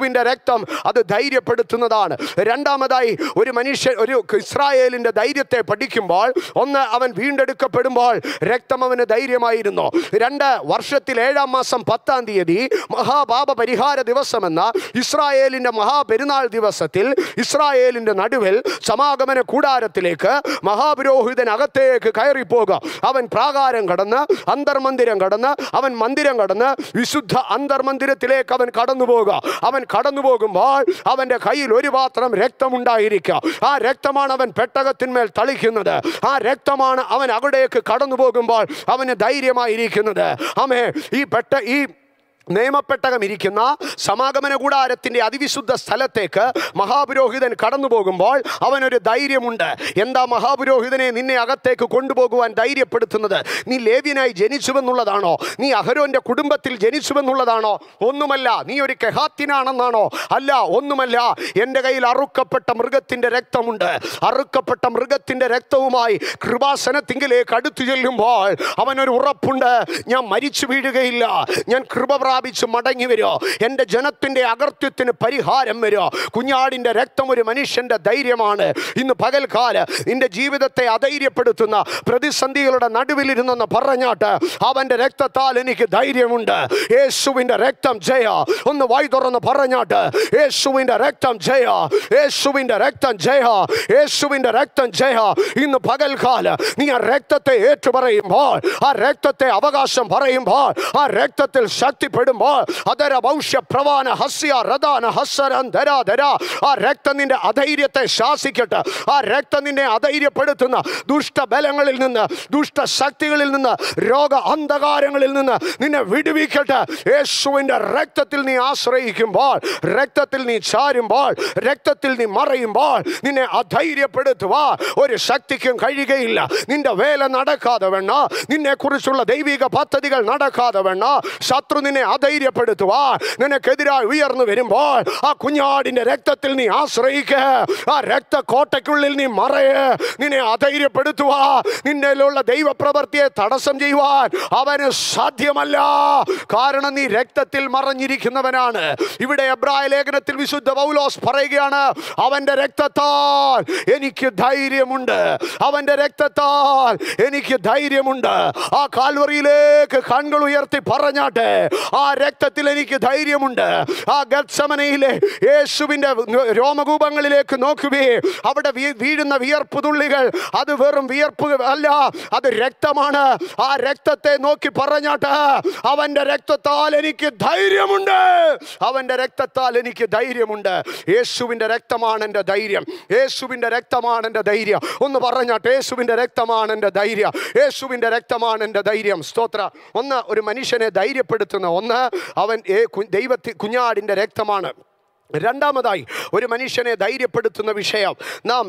Speaker 1: യേശുവിൻ്റെ രക്തം അത് ധൈര്യപ്പെടുത്തുന്നതാണ് രണ്ടാമതായി ഒരു മനുഷ്യൻ ഒരു ഇസ്രായേലിൻ്റെ ധൈര്യത്തെ പഠിക്കുമ്പോൾ ഒന്ന് അവൻ വീണ്ടെടുക്കപ്പെടുമ്പോൾ രക്തം അവന് ധൈര്യമായിരുന്നു രണ്ട് വർഷത്തിൽ ഏഴാം മാസം പത്താം തീയതി മഹാപാപ പരിഹാര ദിവസമെന്ന ഇസ്രായേലിൻ്റെ മഹാപെരുന്നാൾ ദിവസത്തിൽ ഇസ്രായേലിൻ്റെ നടുവിൽ സമാഗമന കൂടാരത്തിലേക്ക് മഹാപുരോഹിതൻ അകത്തേക്ക് കയറിപ്പോകുക അവൻ പ്രാകാരം കടന്ന് അന്തർമന്ദിരം കടന്ന് അവൻ മന്ദിരം കടന്ന് വിശുദ്ധ അന്തർമന്ദിരത്തിലേക്ക് അവൻ കടന്നു പോകുക അവൻ കടന്നു പോകുമ്പോൾ അവൻ്റെ കയ്യിൽ ഒരു പാത്രം രക്തമുണ്ടായിരിക്കുക ആ രക്തമാണ് അവൻ പെട്ടകത്തിന്മേൽ തളിക്കുന്നത് ആ രക്തമാണ് അവൻ അവിടേക്ക് കടന്നു പോകുമ്പോൾ അവന് ധൈര്യമായിരിക്കുന്നത് അമേ ഈ പെട്ട ഈ നിയമപ്പെട്ടകം ഇരിക്കുന്ന സമാഗമന കൂടാരത്തിൻ്റെ അതിവിശുദ്ധ സ്ഥലത്തേക്ക് മഹാപുരോഹിതൻ കടന്നു പോകുമ്പോൾ അവനൊരു ധൈര്യമുണ്ട് എന്താ മഹാപുരോഹിതനെ നിന്നെ അകത്തേക്ക് കൊണ്ടുപോകുവാൻ ധൈര്യപ്പെടുത്തുന്നത് നീ ലേവ്യനായി ജനിച്ചുവെന്നുള്ളതാണോ നീ അഹരോന്റെ കുടുംബത്തിൽ ജനിച്ചുവെന്നുള്ളതാണോ ഒന്നുമല്ല നീ ഒരു കെഹാത്തിനാണെന്നാണോ അല്ല ഒന്നുമല്ല എൻ്റെ കയ്യിൽ അറുക്കപ്പെട്ട മൃഗത്തിൻ്റെ രക്തമുണ്ട് അറുക്കപ്പെട്ട മൃഗത്തിൻ്റെ രക്തവുമായി കൃപാസനത്തിങ്കിലേക്ക് അടുത്തു ചെല്ലുമ്പോൾ അവനൊരു ഉറപ്പുണ്ട് ഞാൻ മരിച്ചു വീഴുകയില്ല ഞാൻ കൃപ പ്രാപിച്ച് മടങ്ങി വരുമോ എൻ്റെ ജനത്തിൻ്റെ അകർത്യത്തിന് പരിഹാരം വരുമോ കുഞ്ഞാടിൻ്റെ രക്തം ഒരു മനുഷ്യൻ്റെ ധൈര്യമാണ് ഇന്ന് പകൽക്കാല നിന്റെ ജീവിതത്തെ അധൈര്യപ്പെടുത്തുന്ന പ്രതിസന്ധികളുടെ നടുവിലിരുന്നെന്ന് പറഞ്ഞാട്ട് അവൻ്റെ രക്തത്താൽ എനിക്ക് ധൈര്യമുണ്ട് യേശുവിൻ്റെ രക്തം ജയ ഒന്ന് വായി തുറന്ന് പറഞ്ഞാട്ട് യേശുവിൻ്റെ രക്തം ജയ യേശുവിൻ്റെ രക്തം ജയ യേശുവിൻ്റെ രക്തം ജയ ഇന്ന് പകൽക്കാല നീ ആ രക്തത്തെ ഏറ്റുപറയുമ്പോൾ ആ രക്തത്തെ അവകാശം പറയുമ്പോൾ ആ രക്തത്തിൽ ശക്തിപ്പെടുമ്പോൾ അതര ഭൗഷ്യ പ്രവാന ഹസ്യ രഥാന ഹസ്സരം ധരാ ധരാ ആ രക്തം നിന്റെ അധൈര്യത്തെ ശാസിക്കട്ടെ ആ രക്തം നിന്നെ അധൈര്യപ്പെടുത്തുന്ന ദുഷ്ടബലങ്ങളിൽ നിന്ന് ദുഷ്ടശക്തികളിൽ നിന്ന് രോഗ അന്ധകാരങ്ങളിൽ നിന്ന് നിന്നെ വിടുവിക്കട്ടെ യേശുവിൻ്റെ രക്തത്തിൽ നീ ആശ്രയിക്കുമ്പോൾ രക്തത്തിൽ നീ ചാരുമ്പോൾ രക്തത്തിൽ നീ മറയുമ്പോൾ നിന്നെ അധൈര്യപ്പെടുത്തുവാ ഒരു ശക്തിക്കും കഴിയുകയില്ല നിന്റെ വേല നടക്കാതെ വേണ നിന്നെ കുറിച്ചുള്ള ദൈവിക പദ്ധതികൾ നടക്കാതെ വേണ ശത്രു നിന്നെ അധൈര്യപ്പെടുത്തുവാ നിനക്കെതിരായി ഉയർന്നു വരുമ്പോൾ ആ കുഞ്ഞാടിന്റെ രക്തത്തിൽ നീ ആശ്രയിക്ക ആ രക്തക്കോട്ടയ്ക്കുള്ളിൽ നീ മറയ് നിന്നെ അധൈര്യപ്പെടുത്തുവാ നിന്നിലുള്ള ദൈവപ്രവൃത്തിയെ തടസ്സം ചെയ്യുവാൻ അവന് സാധ്യമല്ല കാരണം നീ രക്തത്തിൽ മറഞ്ഞിരിക്കുന്നവനാണ് ഇവിടെ എബ്രായ ലേഖനത്തിൽ വിശുദ്ധ പൗലോസ് പറയുകയാണ് അവന്റെ രക്തത്താൽ എനിക്ക് ധൈര്യമുണ്ട് അവന്റെ രക്തത്താൽ എനിക്ക് ധൈര്യമുണ്ട് ആ കാൽവറിയിലേക്ക് കണ്ണുകൾ ഉയർത്തി പറഞ്ഞാട്ടെ ആ രക്തത്തിൽ എനിക്ക് ധൈര്യമുണ്ട് ആ ഗത്സമനയിലെ യേശുവിന്റെ രോമകൂപങ്ങളിലേക്ക് നോക്കുവേ അവിടെ വീ- വീഴുന്ന വിയർപ്പ് തുള്ളികൾ അത് വെറും വിയർപ്പ് അല്ല അത് രക്തമാണ് ആ രക്തത്തെ നോക്കി പറഞ്ഞാട്ട് അവന്റെ രക്തത്താൽ എനിക്ക് ധൈര്യമുണ്ട് അവന്റെ രക്തത്താൽ എനിക്ക് ധൈര്യമുണ്ട് യേശുവിന്റെ രക്തമാണ് എൻ്റെ ധൈര്യം യേശുവിന്റെ രക്തമാണ് എൻ്റെ ധൈര്യം ഒന്ന് പറഞ്ഞാട്ട് യേശുവിന്റെ രക്തമാണ് എൻ്റെ ധൈര്യം യേശുവിന്റെ രക്തമാണ് എൻ്റെ ധൈര്യം സ്തോത്ര ഒന്ന് ഒരു മനുഷ്യനെ ധൈര്യപ്പെടുത്തുന്ന ഒന്ന് അവൻ ഏ- കു- ദൈവത്തി കുഞ്ഞാടിൻ്റെ രക്തമാണ് രണ്ടാമതായി ഒരു മനുഷ്യനെ ധൈര്യപ്പെടുത്തുന്ന വിഷയം നാം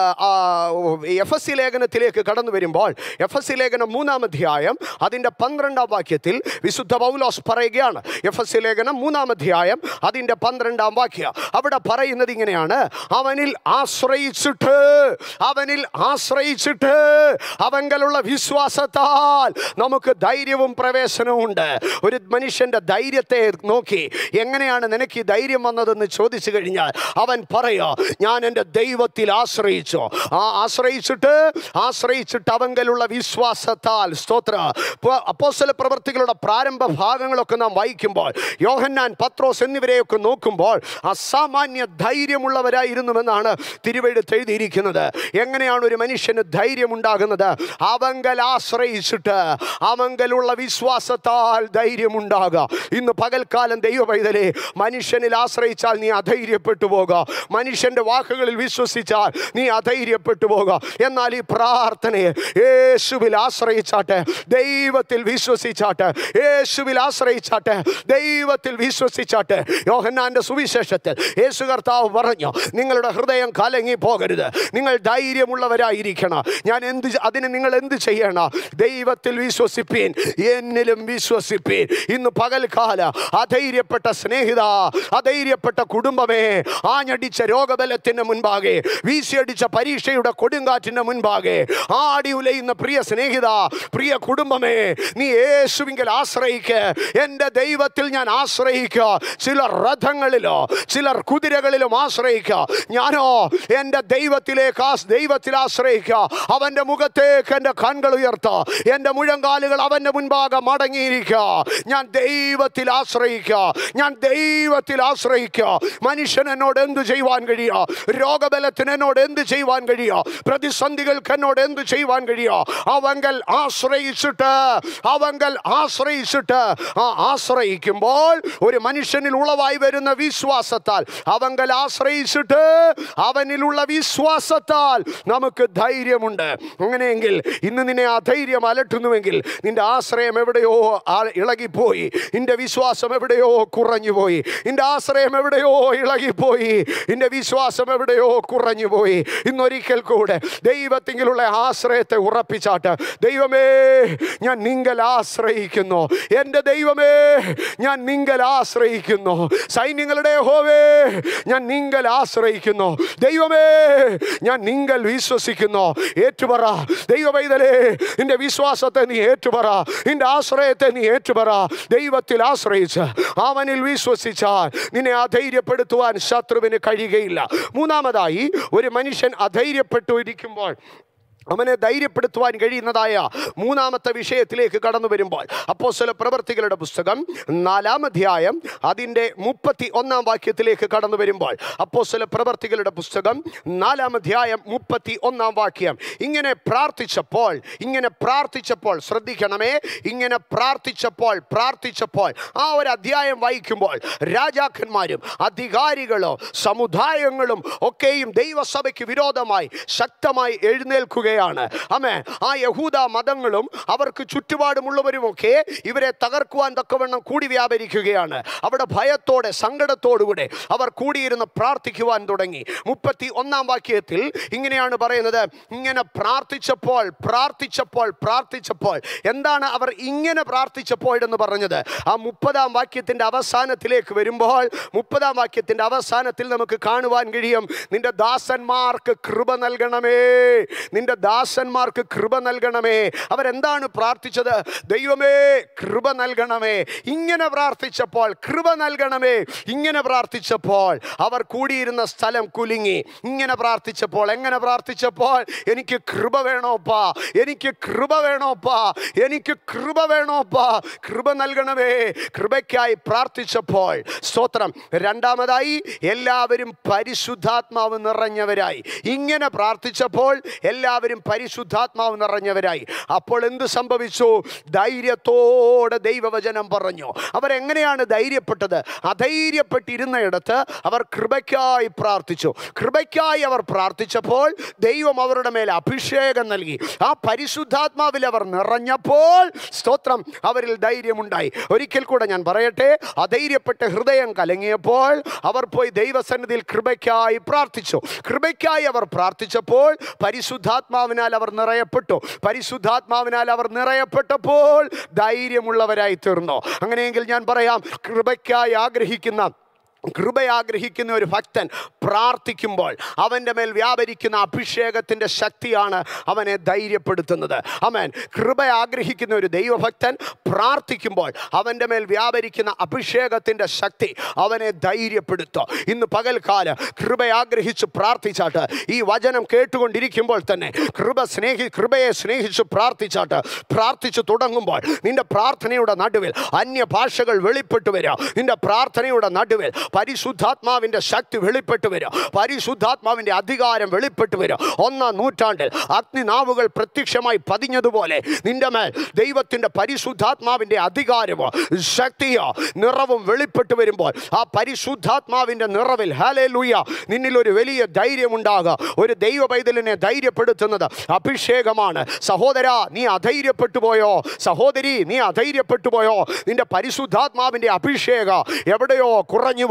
Speaker 1: എഫ് എസ് സി ലേഖനത്തിലേക്ക് കടന്നു വരുമ്പോൾ എഫ് എസ് സി ലേഖനം മൂന്നാം അധ്യായം അതിൻ്റെ പന്ത്രണ്ടാം വാക്യത്തിൽ വിശുദ്ധ പൗലോസ് പറയുകയാണ് എഫ് എസ് സി ലേഖനം മൂന്നാം അധ്യായം അതിൻ്റെ പന്ത്രണ്ടാം വാക്യം അവിടെ പറയുന്നത് ഇങ്ങനെയാണ് അവനിൽ ആശ്രയിച്ചിട്ട് അവനിൽ ആശ്രയിച്ചിട്ട് അവങ്കലുള്ള വിശ്വാസത്താൽ നമുക്ക് ധൈര്യവും പ്രവേശനവും ഉണ്ട് ഒരു മനുഷ്യൻ്റെ ധൈര്യത്തെ നോക്കി എങ്ങനെയാണ് നിനക്ക് ഈ ധൈര്യം വന്നതെന്ന് ചോദിച്ചു കഴിഞ്ഞാൽ അവൻ പറയാ ഞാൻ എൻ്റെ ദൈവത്തിൽ ആശ്രയിച്ചു ആ ആശ്രയിച്ചിട്ട് ആശ്രയിച്ചിട്ട് അവങ്കലുള്ള വിശ്വാസത്താൽ സ്തോത്ര അപ്പോസ്തല പ്രവർത്തികളുടെ പ്രാരംഭ ഭാഗങ്ങളൊക്കെ നാം വായിക്കുമ്പോൾ യോഹന്നാൻ പത്രോസ് എന്നിവരെയൊക്കെ നോക്കുമ്പോൾ അസാമാന്യ ധൈര്യമുള്ളവരായിരുന്നുവെന്നാണ് തിരുവെഴുത്ത് എഴുതിയിരിക്കുന്നത് എങ്ങനെയാണ് ഒരു മനുഷ്യന് ധൈര്യമുണ്ടാകുന്നത് അവങ്കൽ ആശ്രയിച്ചിട്ട് അവങ്കലുള്ള വിശ്വാസത്താൽ ധൈര്യമുണ്ടാകുക ഇന്ന് പകൽക്കാലം ദൈവ പൈതലേ മനുഷ്യനിൽ ആശ്രയിച്ചാൽ നീ അധൈര്യപ്പെട്ടു പോകുക മനുഷ്യന്റെ വാക്കുകളിൽ വിശ്വസിച്ചാൽ നീ അധൈര്യപ്പെട്ടു പോകുക എന്നാൽ ഈ പ്രാർത്ഥനയെ യേശുവിൽ ആശ്രയിച്ചാട്ടെ ദൈവത്തിൽ വിശ്വസിച്ചാട്ടെ യേശുവിൽ ആശ്രയിച്ചാട്ടെ ദൈവത്തിൽ വിശ്വസിച്ചാട്ടെ യോഹന്നാന്റെ സുവിശേഷത്തിൽ യേശു കർത്താവ് പറഞ്ഞു നിങ്ങളുടെ ഹൃദയം കലങ്ങി പോകരുത് നിങ്ങൾ ധൈര്യമുള്ളവരായിരിക്കണം ഞാൻ എന്ത് ചെ- അതിന് നിങ്ങൾ എന്ത് ചെയ്യണം ദൈവത്തിൽ വിശ്വസിപ്പീൻ എന്നിലും വിശ്വസിപ്പീൻ ഇന്ന് പകൽക്കാല അധൈര്യപ്പെട്ട സ്നേഹിത അധൈര്യപ്പെട്ട കുടുംബമേ ആഞ്ഞടിച്ച രോഗബലത്തിന് മുൻപാകെ വീശിയടിച്ച പരീക്ഷയുടെ കൊടുങ്കാറ്റിന് മുൻപാകെ ആടി ഉലയുന്ന പ്രിയ സ്നേഹിത പ്രിയ കുടുംബമേ നീ യേശുവിങ്കിൽ ആശ്രയിക്ക് എൻ്റെ ദൈവത്തിൽ ഞാൻ ആശ്രയിക്കുക ചിലർ രഥങ്ങളിലോ ചിലർ കുതിരകളിലും ആശ്രയിക്കുക ഞാനോ എൻ്റെ ദൈവത്തിലേക്ക് ആ ദൈവത്തിൽ ആശ്രയിക്കുക അവൻ്റെ മുഖത്തേക്ക് എൻ്റെ കൺകൾ ഉയർത്ത എൻ്റെ മുഴങ്കാലുകൾ അവൻ്റെ മുൻപാകെ മടങ്ങിയിരിക്കുക ഞാൻ ദൈവത്തിൽ ആശ്രയിക്കുക ഞാൻ ദൈവത്തിൽ ആശ്രയിക്കുക മനുഷ്യൻ എന്നോട് എന്ത് ചെയ്യുവാൻ കഴിയുക രോഗബലത്തിന് എന്നോട് എന്ത് ചെയ്യുവാൻ കഴിയുക പ്രതിസന്ധികൾക്ക് എന്നോട് എന്ത് ചെയ്യുവാൻ കഴിയുക അവങ്കൽ ആശ്രയിച്ചിട്ട് അവങ്കൽ ആശ്രയിച്ചിട്ട് ആ ആശ്രയിക്കുമ്പോൾ ഒരു മനുഷ്യനിൽ ഉളവായി വരുന്ന വിശ്വാസത്താൽ അവങ്കൽ ആശ്രയിച്ചിട്ട് അവനിലുള്ള വിശ്വാസത്താൽ നമുക്ക് ധൈര്യമുണ്ട് അങ്ങനെയെങ്കിൽ ഇന്ന് നിന്നെ അധൈര്യം അലട്ടുന്നുവെങ്കിൽ നിന്റെ ആശ്രയം എവിടെയോ ആ- ഇളകിപ്പോയി നിന്റെ വിശ്വാസം എവിടെയോ കുറഞ്ഞുപോയി നിന്റെ ആശ്രയം എവിടെയോ ഇളകിപ്പോയി നിന്റെ വിശ്വാസം എവിടെയോ കുറഞ്ഞുപോയി ഇന്നൊരിക്കൽ കൂടെ ദൈവത്തിങ്കിലുള്ള ആശ്രയത്തെ ഉറപ്പിച്ചാട്ട് ദൈവമേ ഞാൻ നിങ്കൽ ആശ്രയിക്കുന്നു എൻ്റെ ദൈവമേ ഞാൻ നിങ്കൽ ആശ്രയിക്കുന്നു സൈന്യങ്ങളുടെ ഹോവേ ഞാൻ നിങ്കൽ ആശ്രയിക്കുന്നു ദൈവമേ ഞാൻ നിങ്കൽ വിശ്വസിക്കുന്നു ഏറ്റുപറ ദൈവവൈതലേ നിന്റെ വിശ്വാസത്തെ നീ ഏറ്റുപറ നിന്റെ ആശ്രയത്തെ നീ ഏറ്റുപറ ദൈവത്തിൽ ആശ്രയിച്ച് അവനിൽ വിശ്വസിച്ചാൽ നിന്നെ അധൈര്യപ്പെടുത്തുവാൻ ശത്രുവിന് കഴിയുകയില്ല മൂന്നാമതായി ഒരു മനുഷ്യൻ അധൈര്യപ്പെട്ടു ഇരിക്കുമ്പോൾ അവനെ ധൈര്യപ്പെടുത്തുവാൻ കഴിയുന്നതായ മൂന്നാമത്തെ വിഷയത്തിലേക്ക് കടന്നു വരുമ്പോൾ അപ്പോസ്തല പ്രവർത്തികളുടെ പുസ്തകം നാലാം അധ്യായം അതിൻ്റെ മുപ്പത്തി ഒന്നാം വാക്യത്തിലേക്ക് കടന്നു വരുമ്പോൾ അപ്പോസ്തല പ്രവർത്തികളുടെ പുസ്തകം നാലാം അധ്യായം മുപ്പത്തി ഒന്നാം വാക്യം ഇങ്ങനെ പ്രാർത്ഥിച്ചപ്പോൾ ഇങ്ങനെ പ്രാർത്ഥിച്ചപ്പോൾ ശ്രദ്ധിക്കണമേ ഇങ്ങനെ പ്രാർത്ഥിച്ചപ്പോൾ പ്രാർത്ഥിച്ചപ്പോൾ ആ ഒരു അധ്യായം വായിക്കുമ്പോൾ രാജാക്കന്മാരും അധികാരികളും സമുദായങ്ങളും ഒക്കെയും ദൈവസഭയ്ക്ക് വിരോധമായി ശക്തമായി എഴുന്നേൽക്കുകയാണ് അമേ ആ യഹൂദ മതങ്ങളും അവർക്ക് ചുറ്റുപാടുമുള്ളവരുമൊക്കെ ഇവരെ തകർക്കുവാൻ തക്കവണ്ണം കൂടി വ്യാപരിക്കുകയാണ് അവിടെ ഭയത്തോടെ സങ്കടത്തോടുകൂടെ അവർ കൂടിയിരുന്ന് പ്രാർത്ഥിക്കുവാൻ തുടങ്ങി മുപ്പത്തി ഒന്നാം വാക്യത്തിൽ ഇങ്ങനെയാണ് പറയുന്നത് ഇങ്ങനെ പ്രാർത്ഥിച്ചപ്പോൾ പ്രാർത്ഥിച്ചപ്പോൾ പ്രാർത്ഥിച്ചപ്പോൾ എന്താണ് അവർ ഇങ്ങനെ പ്രാർത്ഥിച്ചപ്പോൾ എന്ന് പറഞ്ഞത് ആ മുപ്പതാം വാക്യത്തിന്റെ അവസാനത്തിലേക്ക് വരുമ്പോൾ മുപ്പതാം വാക്യത്തിന്റെ അവസാനത്തിൽ നമുക്ക് കാണുവാൻ കഴിയും നിന്റെ ദാസന്മാർക്ക് കൃപ നൽകണമേ നിന്റെ ദാസന്മാർക്ക് കൃപ നൽകണമേ അവരെന്താണ് പ്രാർത്ഥിച്ചത് ദൈവമേ കൃപ നൽകണമേ ഇങ്ങനെ പ്രാർത്ഥിച്ചപ്പോൾ കൃപ നൽകണമേ ഇങ്ങനെ പ്രാർത്ഥിച്ചപ്പോൾ അവർ കൂടിയിരുന്ന സ്ഥലം കുലുങ്ങി ഇങ്ങനെ പ്രാർത്ഥിച്ചപ്പോൾ എങ്ങനെ പ്രാർത്ഥിച്ചപ്പോൾ എനിക്ക് കൃപ വേണോപ്പാ എനിക്ക് കൃപ വേണോപ്പാ എനിക്ക് കൃപ വേണോപ്പാ കൃപ നൽകണമേ കൃപയ്ക്കായി പ്രാർത്ഥിച്ചപ്പോൾ സ്തോത്രം രണ്ടാമതായി എല്ലാവരും പരിശുദ്ധാത്മാവ് നിറഞ്ഞവരായി ഇങ്ങനെ പ്രാർത്ഥിച്ചപ്പോൾ എല്ലാവരും പരിശുദ്ധാത്മാവ് നിറഞ്ഞവരായി അപ്പോൾ എന്ത് സംഭവിച്ചു ധൈര്യത്തോടെ ദൈവവചനം പറഞ്ഞു അവരെങ്ങനെയാണ് ധൈര്യപ്പെട്ടത് അധൈര്യപ്പെട്ടിരുന്നയിടത്ത് അവർ കൃപയ്ക്കായി പ്രാർത്ഥിച്ചു കൃപയ്ക്കായി അവർ പ്രാർത്ഥിച്ചപ്പോൾ ദൈവം അവരുടെ മേൽ അഭിഷേകം നൽകി ആ പരിശുദ്ധാത്മാവിൽ അവർ നിറഞ്ഞപ്പോൾ സ്തോത്രം അവരിൽ ധൈര്യമുണ്ടായി ഒരിക്കൽ കൂടെ ഞാൻ പറയട്ടെ അധൈര്യപ്പെട്ട് ഹൃദയം കലങ്ങിയപ്പോൾ അവർ പോയി ദൈവസന്നിധിയിൽ കൃപയ്ക്കായി പ്രാർത്ഥിച്ചു കൃപയ്ക്കായി അവർ പ്രാർത്ഥിച്ചപ്പോൾ പരിശുദ്ധാത്മാവിനാൽ അവർ നിറയപ്പെട്ടു പരിശുദ്ധാത്മാവിനാൽ അവർ നിറയപ്പെട്ടപ്പോൾ ധൈര്യമുള്ളവരായി തീർന്നു അങ്ങനെയെങ്കിൽ ഞാൻ പറയാം കൃപയ്ക്കായി ആഗ്രഹിക്കുന്ന കൃപ ആഗ്രഹിക്കുന്ന ഒരു ഭക്തൻ പ്രാർത്ഥിക്കുമ്പോൾ അവൻ്റെ മേൽ വ്യാപരിക്കുന്ന അഭിഷേകത്തിൻ്റെ ശക്തിയാണ് അവനെ ധൈര്യപ്പെടുത്തുന്നത് അവൻ കൃപ ആഗ്രഹിക്കുന്ന ഒരു ദൈവഭക്തൻ പ്രാർത്ഥിക്കുമ്പോൾ അവൻ്റെ മേൽ വ്യാപരിക്കുന്ന അഭിഷേകത്തിൻ്റെ ശക്തി അവനെ ധൈര്യപ്പെടുത്തും ഇന്ന് പകൽക്കാലം കൃപ ആഗ്രഹിച്ച് പ്രാർത്ഥിച്ചാട്ട് ഈ വചനം കേട്ടുകൊണ്ടിരിക്കുമ്പോൾ തന്നെ കൃപ സ്നേഹി കൃപയെ സ്നേഹിച്ച് പ്രാർത്ഥിച്ചാട്ട് പ്രാർത്ഥിച്ചു തുടങ്ങുമ്പോൾ നിന്റെ പ്രാർത്ഥനയുടെ നടുവിൽ അന്യ ഭാഷകൾ വെളിപ്പെട്ടു വരിക നിന്റെ പ്രാർത്ഥനയുടെ നടുവിൽ പരിശുദ്ധാത്മാവിൻ്റെ ശക്തി വെളിപ്പെട്ടു വരിക പരിശുദ്ധാത്മാവിൻ്റെ അധികാരം വെളിപ്പെട്ടു വരിക ഒന്നാം നൂറ്റാണ്ടിൽ അഗ്നിനാവുകൾ പ്രത്യക്ഷമായി പതിഞ്ഞതുപോലെ നിന്റെ മേൽ ദൈവത്തിൻ്റെ പരിശുദ്ധാത്മാവിൻ്റെ അധികാരമോ ശക്തിയോ നിറവും വെളിപ്പെട്ടു വരുമ്പോൾ ആ പരിശുദ്ധാത്മാവിൻ്റെ നിറവിൽ ഹാലേ ലൂയ നിന്നിൽ ഒരു വലിയ ധൈര്യമുണ്ടാകുക ഒരു ദൈവ പൈതലിനെ ധൈര്യപ്പെടുത്തുന്നത് അഭിഷേകമാണ് സഹോദര നീ അധൈര്യപ്പെട്ടു പോയോ സഹോദരി നീ അധൈര്യപ്പെട്ടു പോയോ നിന്റെ പരിശുദ്ധാത്മാവിൻ്റെ അഭിഷേക എവിടെയോ കുറഞ്ഞുപോയി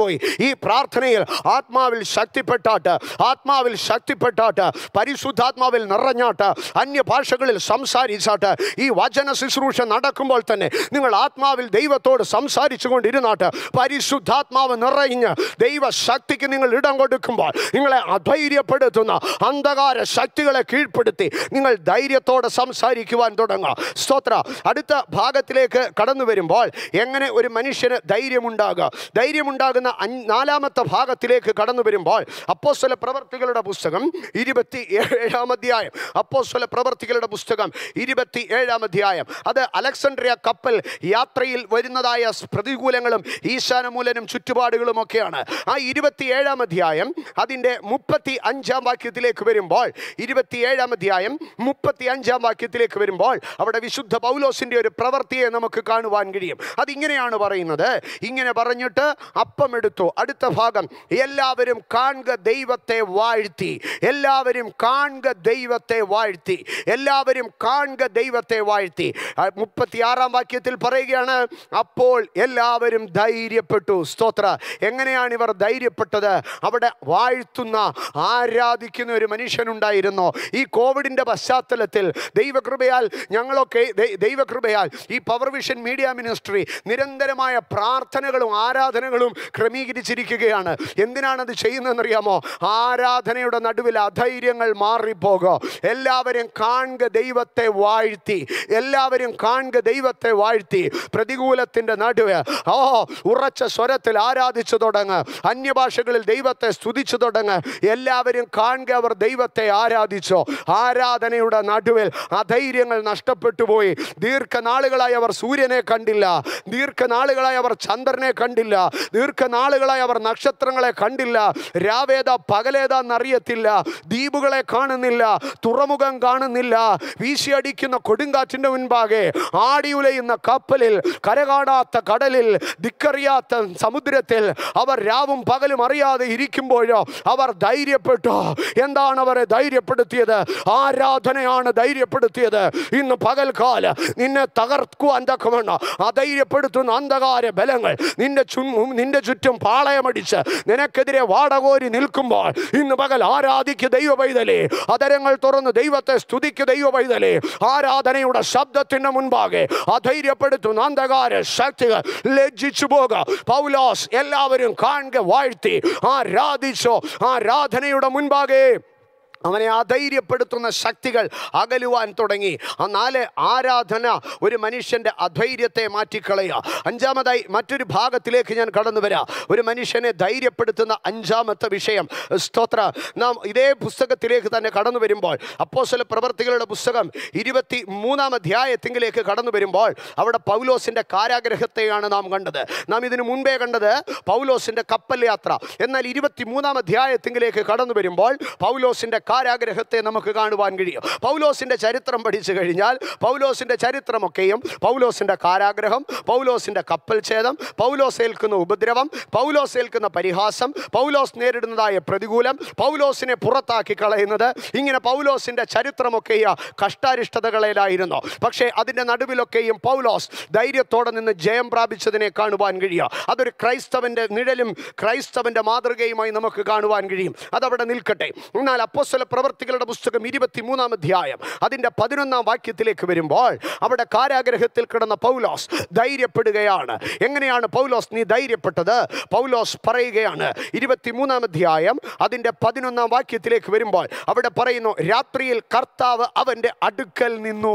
Speaker 1: പോയി ഈ പ്രാർത്ഥനയിൽ ആത്മാവിൽ ശക്തിപ്പെട്ടാട്ട് ആത്മാവിൽ ശക്തിപ്പെട്ടാട്ട് പരിശുദ്ധാത്മാവിൽ നിറഞ്ഞാട്ട് അന്യഭാഷകളിൽ സംസാരിച്ചാട്ട് ഈ വചന ശുശ്രൂഷ നടക്കുമ്പോൾ തന്നെ നിങ്ങൾ ആത്മാവിൽ ദൈവത്തോട് സംസാരിച്ചു കൊണ്ടിരുന്നാട്ട് പരിശുദ്ധാത്മാവ് നിറഞ്ഞ് ദൈവശക്തിക്ക് നിങ്ങൾ ഇടം കൊടുക്കുമ്പോൾ നിങ്ങളെ അധൈര്യപ്പെടുത്തുന്ന അന്ധകാര ശക്തികളെ കീഴ്പ്പെടുത്തി നിങ്ങൾ ധൈര്യത്തോടെ സംസാരിക്കുവാൻ തുടങ്ങുക സ്തോത്ര അടുത്ത ഭാഗത്തിലേക്ക് കടന്നു വരുമ്പോൾ എങ്ങനെ ഒരു മനുഷ്യന് ധൈര്യമുണ്ടാകുക ധൈര്യമുണ്ടാകുന്ന അഞ്ച് നാലാമത്തെ ഭാഗത്തിലേക്ക് കടന്നു വരുമ്പോൾ അപ്പോസ്വല പ്രവർത്തികളുടെ പുസ്തകം ഇരുപത്തി ഏഴാം അധ്യായം അപ്പോസ്വല പ്രവർത്തികളുടെ പുസ്തകം ഇരുപത്തി ഏഴാം അധ്യായം അത് അലക്സാണ്ട്രിയ കപ്പൽ യാത്രയിൽ വരുന്നതായ പ്രതികൂലങ്ങളും ഈശാനമൂലനും ചുറ്റുപാടുകളും ഒക്കെയാണ് ആ ഇരുപത്തി ഏഴാം അധ്യായം അതിൻ്റെ മുപ്പത്തി അഞ്ചാം വാക്യത്തിലേക്ക് വരുമ്പോൾ ഇരുപത്തിയേഴാം അധ്യായം മുപ്പത്തി അഞ്ചാം വാക്യത്തിലേക്ക് വരുമ്പോൾ അവിടെ വിശുദ്ധ പൗലോസിൻ്റെ ഒരു പ്രവൃത്തിയെ നമുക്ക് കാണുവാൻ കഴിയും അതിങ്ങനെയാണ് പറയുന്നത് ഇങ്ങനെ പറഞ്ഞിട്ട് അപ്പം എടുത്തു അടുത്ത ഭാഗം എല്ലാവരും കാണുക ദൈവത്തെ വാഴ്ത്തി എല്ലാവരും കാണുക ദൈവത്തെ വാഴ്ത്തി എല്ലാവരും കാണുക ദൈവത്തെ വാഴ്ത്തി മുപ്പത്തിയാറാം വാക്യത്തിൽ പറയുകയാണ് അപ്പോൾ എല്ലാവരും ധൈര്യപ്പെട്ടു സ്തോത്ര എങ്ങനെയാണ് ഇവർ ധൈര്യപ്പെട്ടത് അവിടെ വാഴ്ത്തുന്ന ആരാധിക്കുന്ന ഒരു മനുഷ്യനുണ്ടായിരുന്നു ഈ കോവിഡിൻ്റെ പശ്ചാത്തലത്തിൽ ദൈവകൃപയാൽ ഞങ്ങളൊക്കെ ദൈ- ദൈവകൃപയാൽ ഈ പവർ വിഷൻ മീഡിയ മിനിസ്ട്രി നിരന്തരമായ പ്രാർത്ഥനകളും ആരാധനകളും ക്രമീകരിച്ചിരിക്കുകയാണ് എന്തിനാണത് ചെയ്യുന്നതെന്നറിയാമോ ആരാധനയുടെ നടുവിൽ അധൈര്യങ്ങൾ മാറിപ്പോകോ എല്ലാവരും കാണുക ദൈവത്തെ വാഴ്ത്തി എല്ലാവരും കാണുക ദൈവത്തെ വാഴ്ത്തി പ്രതികൂലത്തിൻ്റെ നടുവ് ഓ ഉറച്ച സ്വരത്തിൽ ആരാധിച്ചു തുടങ്ങ് അന്യഭാഷകളിൽ ദൈവത്തെ സ്തുതിച്ചു തുടങ്ങ് എല്ലാവരും കാണുക അവർ ദൈവത്തെ ആരാധിച്ചോ ആരാധനയുടെ നടുവിൽ അധൈര്യങ്ങൾ നഷ്ടപ്പെട്ടു പോയി ദീർഘനാളുകളായി അവർ സൂര്യനെ കണ്ടില്ല ദീർഘനാളുകളായി അവർ ചന്ദ്രനെ കണ്ടില്ല ദീർഘനാളുകളായി അവർ നക്ഷത്രങ്ങളെ കണ്ടില്ല രാവേദ പകലേതാന്നറിയത്തില്ല ദ്വീപുകളെ കാണുന്നില്ല തുറമുഖം കാണുന്നില്ല വീശിയടിക്കുന്ന കൊടുങ്കാറ്റിന്റെ മുൻപാകെ ആടിയുലയുന്ന കപ്പലിൽ കരകാണാത്ത കടലിൽ ദിക്കറിയാത്ത സമുദ്രത്തിൽ അവർ രാവും പകലും അറിയാതെ ഇരിക്കുമ്പോഴോ അവർ ധൈര്യപ്പെട്ടു എന്താണ് അവരെ ധൈര്യപ്പെടുത്തിയത് ആരാധനയാണ് ധൈര്യപ്പെടുത്തിയത് ഇന്ന് പകൽക്കാല നിന്നെ തകർക്കുവാൻ തക്കവണ്ണ അധൈര്യപ്പെടുത്തുന്ന അന്ധകാര ബലങ്ങൾ നിന്റെ ചു നിന്റെ ചുറ്റും പാളയമടിച്ച് നിനക്കെതിരെ വാടകോരി നിൽക്കുമ്പോൾ ഇന്ന് പകൽ ആരാധിക്ക് ദൈവ പൈതലേ അതരങ്ങൾ തുറന്ന് ദൈവത്തെ സ്തുതിക്ക് ദൈവ പൈതലേ ആരാധനയുടെ ശബ്ദത്തിന്റെ മുൻപാകെ അധൈര്യപ്പെടുത്തുന്ന അന്ധകാര ശക്തികൾ ലജ്ജിച്ചു പോക പൗലോസ് എല്ലാവരും കാണുക വാഴ്ത്തി ആരാധിച്ചോ ആരാധനയുടെ മുൻപാകെ അവനെ അധൈര്യപ്പെടുത്തുന്ന ശക്തികൾ അകലുവാൻ തുടങ്ങി ആ നാല് ആരാധന ഒരു മനുഷ്യൻ്റെ അധൈര്യത്തെ മാറ്റിക്കളയുക അഞ്ചാമതായി മറ്റൊരു ഭാഗത്തിലേക്ക് ഞാൻ കടന്നു വരാം ഒരു മനുഷ്യനെ ധൈര്യപ്പെടുത്തുന്ന അഞ്ചാമത്തെ വിഷയം സ്തോത്ര നാം ഇതേ പുസ്തകത്തിലേക്ക് തന്നെ കടന്നു വരുമ്പോൾ അപ്പോസ്തല പ്രവർത്തികളുടെ പുസ്തകം ഇരുപത്തി മൂന്നാം അധ്യായത്തിങ്കിലേക്ക് കടന്നു വരുമ്പോൾ അവിടെ പൗലോസിൻ്റെ കാരാഗ്രഹത്തെയാണ് നാം കണ്ടത് നാം ഇതിനു മുൻപേ കണ്ടത് പൗലോസിൻ്റെ കപ്പൽ യാത്ര എന്നാൽ ഇരുപത്തി മൂന്നാം അധ്യായത്തിങ്കിലേക്ക് കടന്നു വരുമ്പോൾ പൗലോസിൻ്റെ കാരാഗ്രഹത്തെ നമുക്ക് കാണുവാൻ കഴിയും പൗലോസിൻ്റെ ചരിത്രം പഠിച്ചു കഴിഞ്ഞാൽ പൗലോസിൻ്റെ ചരിത്രമൊക്കെയും പൗലോസിൻ്റെ കാരാഗ്രഹം പൗലോസിൻ്റെ കപ്പൽ ഛേദം പൗലോസ് ഏൽക്കുന്ന ഉപദ്രവം പൗലോസ് ഏൽക്കുന്ന പരിഹാസം പൗലോസ് നേരിടുന്നതായ പ്രതികൂലം പൗലോസിനെ പുറത്താക്കി കളയുന്നത് ഇങ്ങനെ പൗലോസിൻ്റെ ചരിത്രമൊക്കെയും കഷ്ടാരിഷ്ടതകളിലായിരുന്നു പക്ഷേ അതിൻ്റെ നടുവിലൊക്കെയും പൗലോസ് ധൈര്യത്തോടെ നിന്ന് ജയം പ്രാപിച്ചതിനെ കാണുവാൻ കഴിയുക അതൊരു ക്രൈസ്തവൻ്റെ നിഴലും ക്രൈസ്തവൻ്റെ മാതൃകയുമായി നമുക്ക് കാണുവാൻ കഴിയും അതവിടെ നിൽക്കട്ടെ എന്നാൽ അപ്പോസ്തല പ്രവർത്തികളുടെ പുസ്തകം ഇരുപത്തി മൂന്നാം അധ്യായം അതിൻ്റെ പതിനൊന്നാം വാക്യത്തിലേക്ക് വരുമ്പോൾ അവിടെ കാരാഗ്രഹത്തിൽ കിടന്ന പൗലോസ് ധൈര്യപ്പെടുകയാണ് എങ്ങനെയാണ് പൗലോസ് നീ ധൈര്യപ്പെട്ടത് പൗലോസ് പറയുകയാണ് ഇരുപത്തി മൂന്നാം അധ്യായം അതിൻ്റെ പതിനൊന്നാം വാക്യത്തിലേക്ക് വരുമ്പോൾ അവിടെ പറയുന്നു രാത്രിയിൽ കർത്താവ് അവൻ്റെ അടുക്കൽ നിന്നു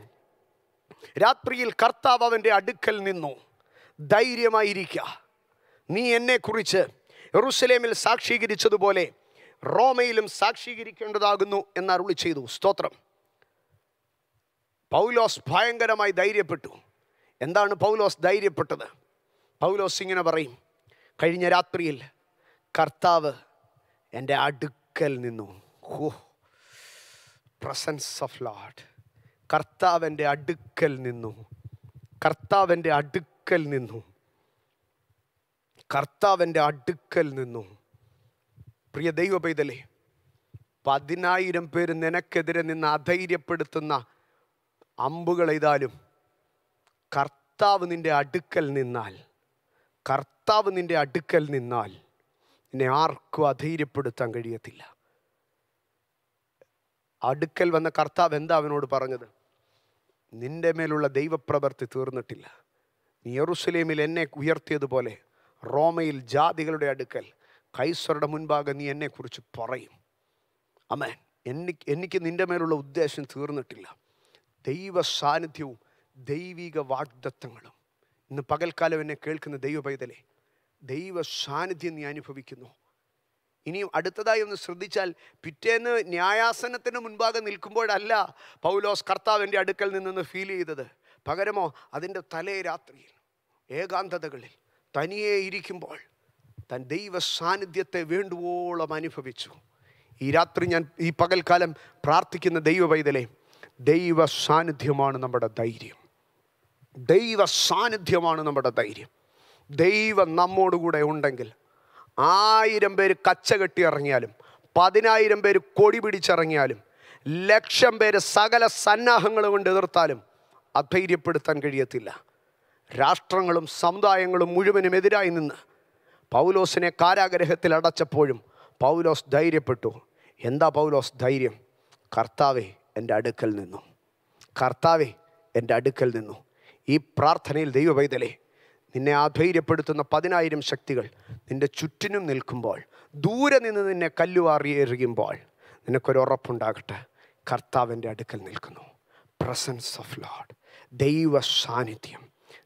Speaker 1: രാത്രിയിൽ കർത്താവ് അവൻ്റെ അടുക്കൽ നിന്നു ധൈര്യമായിരിക്കുക നീ എന്നെക്കുറിച്ച് യെറൂശലേമിൽ സാക്ഷീകരിച്ചതുപോലെ റോമയിലും സാക്ഷീകരിക്കേണ്ടതാകുന്നു എന്ന് അരുളി ചെയ്തു സ്തോത്രം പൗലോസ് ഭയങ്കരമായി ധൈര്യപ്പെട്ടു എന്താണ് പൗലോസ് ധൈര്യപ്പെട്ടത് പൗലോസ് ഇങ്ങനെ പറയും കഴിഞ്ഞ രാത്രിയിൽ കർത്താവ് എൻ്റെ അടുക്കൽ നിന്നു ഹോ പ്രസൻസ് ഓഫ് ലാഡ് കർത്താവിൻ്റെ അടുക്കൽ നിന്നു കർത്താവിൻ്റെ അടുക്കൽ നിന്നു കർത്താവിൻ്റെ അടുക്കൽ നിന്നു പ്രിയ ദൈവ പൈതലേ പതിനായിരം പേര് നിനക്കെതിരെ നിന്ന് അധൈര്യപ്പെടുത്തുന്ന അമ്പുകൾ എഴുതാലും കർത്താവ് നിന്റെ അടുക്കൽ നിന്നാൽ കർത്താവ് നിന്റെ അടുക്കൽ നിന്നാൽ നിന്നെ ആർക്കും അധൈര്യപ്പെടുത്താൻ കഴിയത്തില്ല അടുക്കൽ വന്ന കർത്താവ് എന്താ അവനോട് പറഞ്ഞത് നിന്റെ മേലുള്ള ദൈവപ്രവൃത്തി തീർന്നിട്ടില്ല നീ യെറുസലേമിൽ എന്നെ ഉയർത്തിയതുപോലെ റോമയിൽ ജാതികളുടെ അടുക്കൽ കൈസറുടെ മുൻപാകെ നീ എന്നെക്കുറിച്ച് പറയും അമേൻ എനിക്ക് എനിക്ക് നിന്റെ മേലുള്ള ഉദ്ദേശം തീർന്നിട്ടില്ല ദൈവ സാന്നിധ്യവും ദൈവിക വാഗ്ദത്തങ്ങളും ഇന്ന് പകൽക്കാലം എന്നെ കേൾക്കുന്ന ദൈവ പൈതലേ ദൈവ സാന്നിധ്യം നീ അനുഭവിക്കുന്നു ഇനിയും അടുത്തതായി ഒന്ന് ശ്രദ്ധിച്ചാൽ പിറ്റേന്ന് ന്യായാസനത്തിന് മുൻപാകെ നിൽക്കുമ്പോഴല്ല പൗലോസ് കർത്താവിൻ്റെ അടുക്കൽ നിന്നെന്ന് ഫീൽ ചെയ്തത് പകരമോ അതിൻ്റെ തലേ രാത്രിയിൽ ഏകാന്തതകളിൽ തനിയെ ഇരിക്കുമ്പോൾ തൻ ദൈവ സാന്നിധ്യത്തെ വേണ്ടുവോളം അനുഭവിച്ചു ഈ രാത്രി ഞാൻ ഈ പകൽക്കാലം പ്രാർത്ഥിക്കുന്ന ദൈവ പൈതലേ ദൈവ സാന്നിധ്യമാണ് നമ്മുടെ ധൈര്യം ദൈവ സാന്നിധ്യമാണ് നമ്മുടെ ധൈര്യം ദൈവം നമ്മോടുകൂടെ ഉണ്ടെങ്കിൽ ആയിരം പേര് കച്ച കെട്ടി ഇറങ്ങിയാലും പതിനായിരം പേര് കൊടി പിടിച്ചിറങ്ങിയാലും ലക്ഷം പേര് സകല സന്നാഹങ്ങൾ കൊണ്ട് എതിർത്താലും അധൈര്യപ്പെടുത്താൻ കഴിയത്തില്ല രാഷ്ട്രങ്ങളും സമുദായങ്ങളും മുഴുവനും എതിരായി നിന്ന് പൗലോസിനെ കാരാഗ്രഹത്തിൽ അടച്ചപ്പോഴും പൗലോസ് ധൈര്യപ്പെട്ടു എന്താ പൗലോസ് ധൈര്യം കർത്താവെ എൻ്റെ അടുക്കൽ നിന്നു കർത്താവെ എൻ്റെ അടുക്കൽ നിന്നു ഈ പ്രാർത്ഥനയിൽ ദൈവ പൈതലേ നിന്നെ ആധൈര്യപ്പെടുത്തുന്ന പതിനായിരം ശക്തികൾ നിന്റെ ചുറ്റിനും നിൽക്കുമ്പോൾ ദൂരെ നിന്ന് നിന്നെ കല്ലുവാറി എറിയുമ്പോൾ നിനക്കൊരു ഉറപ്പുണ്ടാകട്ടെ കർത്താവിൻ്റെ അടുക്കൽ നിൽക്കുന്നു പ്രസൻസ് ഓഫ് ലോഡ് ദൈവ സാന്നിധ്യം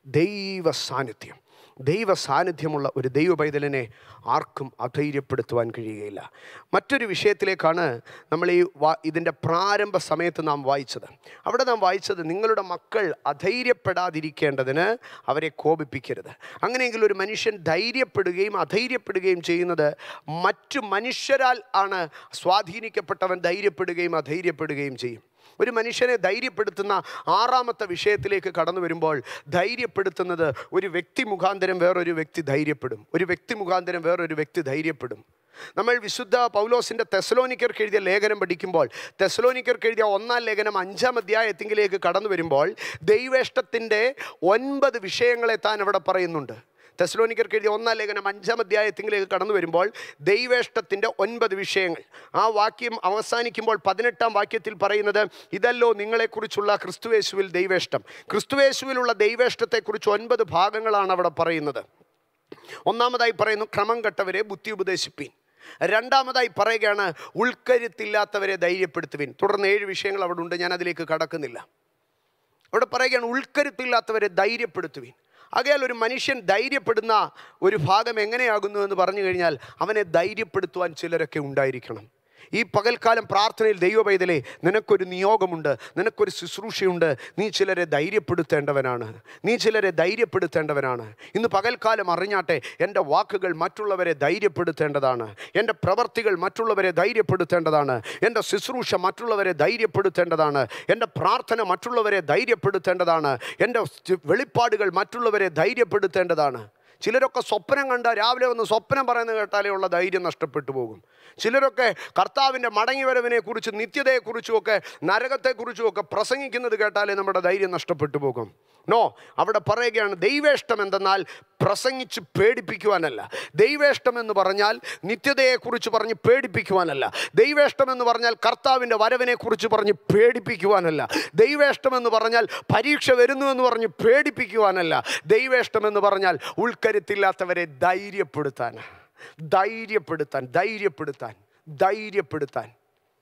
Speaker 1: ദൈവ സാന്നിധ്യം ദൈവ സാന്നിധ്യമുള്ള ഒരു ദൈവ പൈതലിനെ ആർക്കും അധൈര്യപ്പെടുത്തുവാൻ കഴിയുകയില്ല മറ്റൊരു വിഷയത്തിലേക്കാണ് നമ്മൾ ഈ വാ ഇതിൻ്റെ പ്രാരംഭ സമയത്ത് നാം വായിച്ചത് അവിടെ നാം വായിച്ചത് നിങ്ങളുടെ മക്കൾ അധൈര്യപ്പെടാതിരിക്കേണ്ടതിന് അവരെ കോപിപ്പിക്കരുത് അങ്ങനെയെങ്കിൽ ഒരു മനുഷ്യൻ ധൈര്യപ്പെടുകയും അധൈര്യപ്പെടുകയും ചെയ്യുന്നത് മറ്റു മനുഷ്യരാൽ ആണ് സ്വാധീനിക്കപ്പെട്ടവൻ ധൈര്യപ്പെടുകയും അധൈര്യപ്പെടുകയും ചെയ്യും ഒരു മനുഷ്യനെ ധൈര്യപ്പെടുത്തുന്ന ആറാമത്തെ വിഷയത്തിലേക്ക് കടന്നു വരുമ്പോൾ ധൈര്യപ്പെടുത്തുന്നത് ഒരു വ്യക്തി മുഖാന്തരം വേറൊരു വ്യക്തി ധൈര്യപ്പെടും ഒരു വ്യക്തി മുഖാന്തരം വേറൊരു വ്യക്തി ധൈര്യപ്പെടും നമ്മൾ വിശുദ്ധ പൗലോസിൻ്റെ തെസലോനിക്കർക്ക് എഴുതിയ ലേഖനം പഠിക്കുമ്പോൾ തെസലോനിക്കർക്ക് എഴുതിയ ഒന്നാം ലേഖനം അഞ്ചാം അധ്യായത്തിങ്കിലേക്ക് കടന്നു വരുമ്പോൾ ദൈവേഷ്ടത്തിൻ്റെ ഒൻപത് വിഷയങ്ങളെ താൻ അവിടെ പറയുന്നുണ്ട് തെസ്ലോനിക്കർക്ക് എഴുതിയ ഒന്നാം ലേഖനം അഞ്ചാം അധ്യായത്തിലേക്ക് കടന്നു വരുമ്പോൾ ദൈവേഷ്ടത്തിൻ്റെ ഒൻപത് വിഷയങ്ങൾ ആ വാക്യം അവസാനിക്കുമ്പോൾ പതിനെട്ടാം വാക്യത്തിൽ പറയുന്നത് ഇതല്ലോ നിങ്ങളെക്കുറിച്ചുള്ള ക്രിസ്തുവേശുവിൽ ദൈവേഷ്ടം ക്രിസ്തുവേശുവിലുള്ള ദൈവേഷ്ടത്തെക്കുറിച്ച് ഒൻപത് ഭാഗങ്ങളാണ് അവിടെ പറയുന്നത് ഒന്നാമതായി പറയുന്നു ക്രമം കെട്ടവരെ ബുദ്ധി ഉപദേശിപ്പീൻ രണ്ടാമതായി പറയുകയാണ് ഉൾക്കരുത്തില്ലാത്തവരെ ധൈര്യപ്പെടുത്തുവിൻ തുടർന്ന് ഏഴ് വിഷയങ്ങൾ അവിടെ ഉണ്ട് ഞാൻ അതിലേക്ക് കടക്കുന്നില്ല അവിടെ പറയുകയാണ് ഉൾക്കരുത്തില്ലാത്തവരെ ധൈര്യപ്പെടുത്തുവിൻ ആകയാൽ ഒരു മനുഷ്യൻ ധൈര്യപ്പെടുന്ന ഒരു ഭാഗം എങ്ങനെയാകുന്നു എന്ന് പറഞ്ഞു കഴിഞ്ഞാൽ അവനെ ധൈര്യപ്പെടുത്തുവാൻ ചിലരൊക്കെ ഉണ്ടായിരിക്കണം ഈ പകൽക്കാലം പ്രാർത്ഥനയിൽ ദൈവ പൈതലേ നിനക്കൊരു നിയോഗമുണ്ട് നിനക്കൊരു ശുശ്രൂഷയുണ്ട് നീ ചിലരെ ധൈര്യപ്പെടുത്തേണ്ടവനാണ് നീ ചിലരെ ധൈര്യപ്പെടുത്തേണ്ടവനാണ് ഇന്ന് പകൽക്കാലം അറിഞ്ഞാട്ടെ എൻ്റെ വാക്കുകൾ മറ്റുള്ളവരെ ധൈര്യപ്പെടുത്തേണ്ടതാണ് എൻ്റെ പ്രവർത്തികൾ മറ്റുള്ളവരെ ധൈര്യപ്പെടുത്തേണ്ടതാണ് എൻ്റെ ശുശ്രൂഷ മറ്റുള്ളവരെ ധൈര്യപ്പെടുത്തേണ്ടതാണ് എൻ്റെ പ്രാർത്ഥന മറ്റുള്ളവരെ ധൈര്യപ്പെടുത്തേണ്ടതാണ് എൻ്റെ വെളിപ്പാടുകൾ മറ്റുള്ളവരെ ധൈര്യപ്പെടുത്തേണ്ടതാണ് ചിലരൊക്കെ സ്വപ്നം കണ്ട രാവിലെ വന്ന് സ്വപ്നം പറയുന്നത് കേട്ടാലേ ഉള്ള ധൈര്യം നഷ്ടപ്പെട്ടു പോകും ചിലരൊക്കെ കർത്താവിൻ്റെ മടങ്ങിവരവിനെ കുറിച്ച് നിത്യതയെക്കുറിച്ചുമൊക്കെ നരകത്തെക്കുറിച്ചുമൊക്കെ പ്രസംഗിക്കുന്നത് കേട്ടാലേ നമ്മുടെ ധൈര്യം നഷ്ടപ്പെട്ടു പോകും നോ അവിടെ പറയുകയാണ് ദൈവേഷ്ടം എന്തെന്നാൽ പ്രസംഗിച്ച് പേടിപ്പിക്കുവാനല്ല ദൈവേഷ്ടം എന്ന് പറഞ്ഞാൽ നിത്യതയെക്കുറിച്ച് പറഞ്ഞ് പേടിപ്പിക്കുവാനല്ല ദൈവേഷ്ടം എന്ന് പറഞ്ഞാൽ കർത്താവിൻ്റെ വരവിനെക്കുറിച്ച് പറഞ്ഞ് പേടിപ്പിക്കുവാനല്ല ദൈവേഷ്ടം എന്ന് പറഞ്ഞാൽ പരീക്ഷ വരുന്നു എന്ന് പറഞ്ഞ് പേടിപ്പിക്കുവാനല്ല ദൈവേഷ്ടം എന്ന് പറഞ്ഞാൽ ഉൾക്കരുത്തില്ലാത്തവരെ ധൈര്യപ്പെടുത്താൻ ധൈര്യപ്പെടുത്താൻ ധൈര്യപ്പെടുത്താൻ ധൈര്യപ്പെടുത്താൻ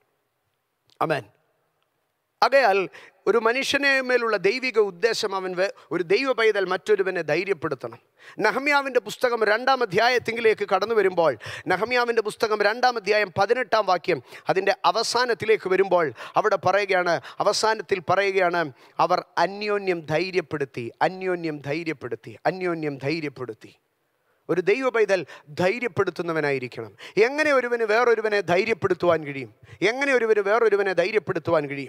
Speaker 1: അമേൻ ആകയാൽ ഒരു മനുഷ്യനെ മേലുള്ള ദൈവിക ഉദ്ദേശം അവൻ വേ- ഒരു ദൈവ പൈതൽ മറ്റൊരുവനെ ധൈര്യപ്പെടുത്തണം നഹമ്യാവിൻ്റെ പുസ്തകം രണ്ടാം അധ്യായത്തിലേക്ക് കടന്നു വരുമ്പോൾ നഹമ്യാവിൻ്റെ പുസ്തകം രണ്ടാം അധ്യായം പതിനെട്ടാം വാക്യം അതിൻ്റെ അവസാനത്തിലേക്ക് വരുമ്പോൾ അവിടെ പറയുകയാണ് അവസാനത്തിൽ പറയുകയാണ് അവർ അന്യോന്യം ധൈര്യപ്പെടുത്തി അന്യോന്യം ധൈര്യപ്പെടുത്തി അന്യോന്യം ധൈര്യപ്പെടുത്തി ഒരു ദൈവ പൈതൽ ധൈര്യപ്പെടുത്തുന്നവനായിരിക്കണം എങ്ങനെ ഒരുവന് വേറൊരുവനെ ധൈര്യപ്പെടുത്തുവാൻ കഴിയും എങ്ങനെ ഒരുവന് വേറൊരുവനെ ധൈര്യപ്പെടുത്തുവാൻ കഴിയും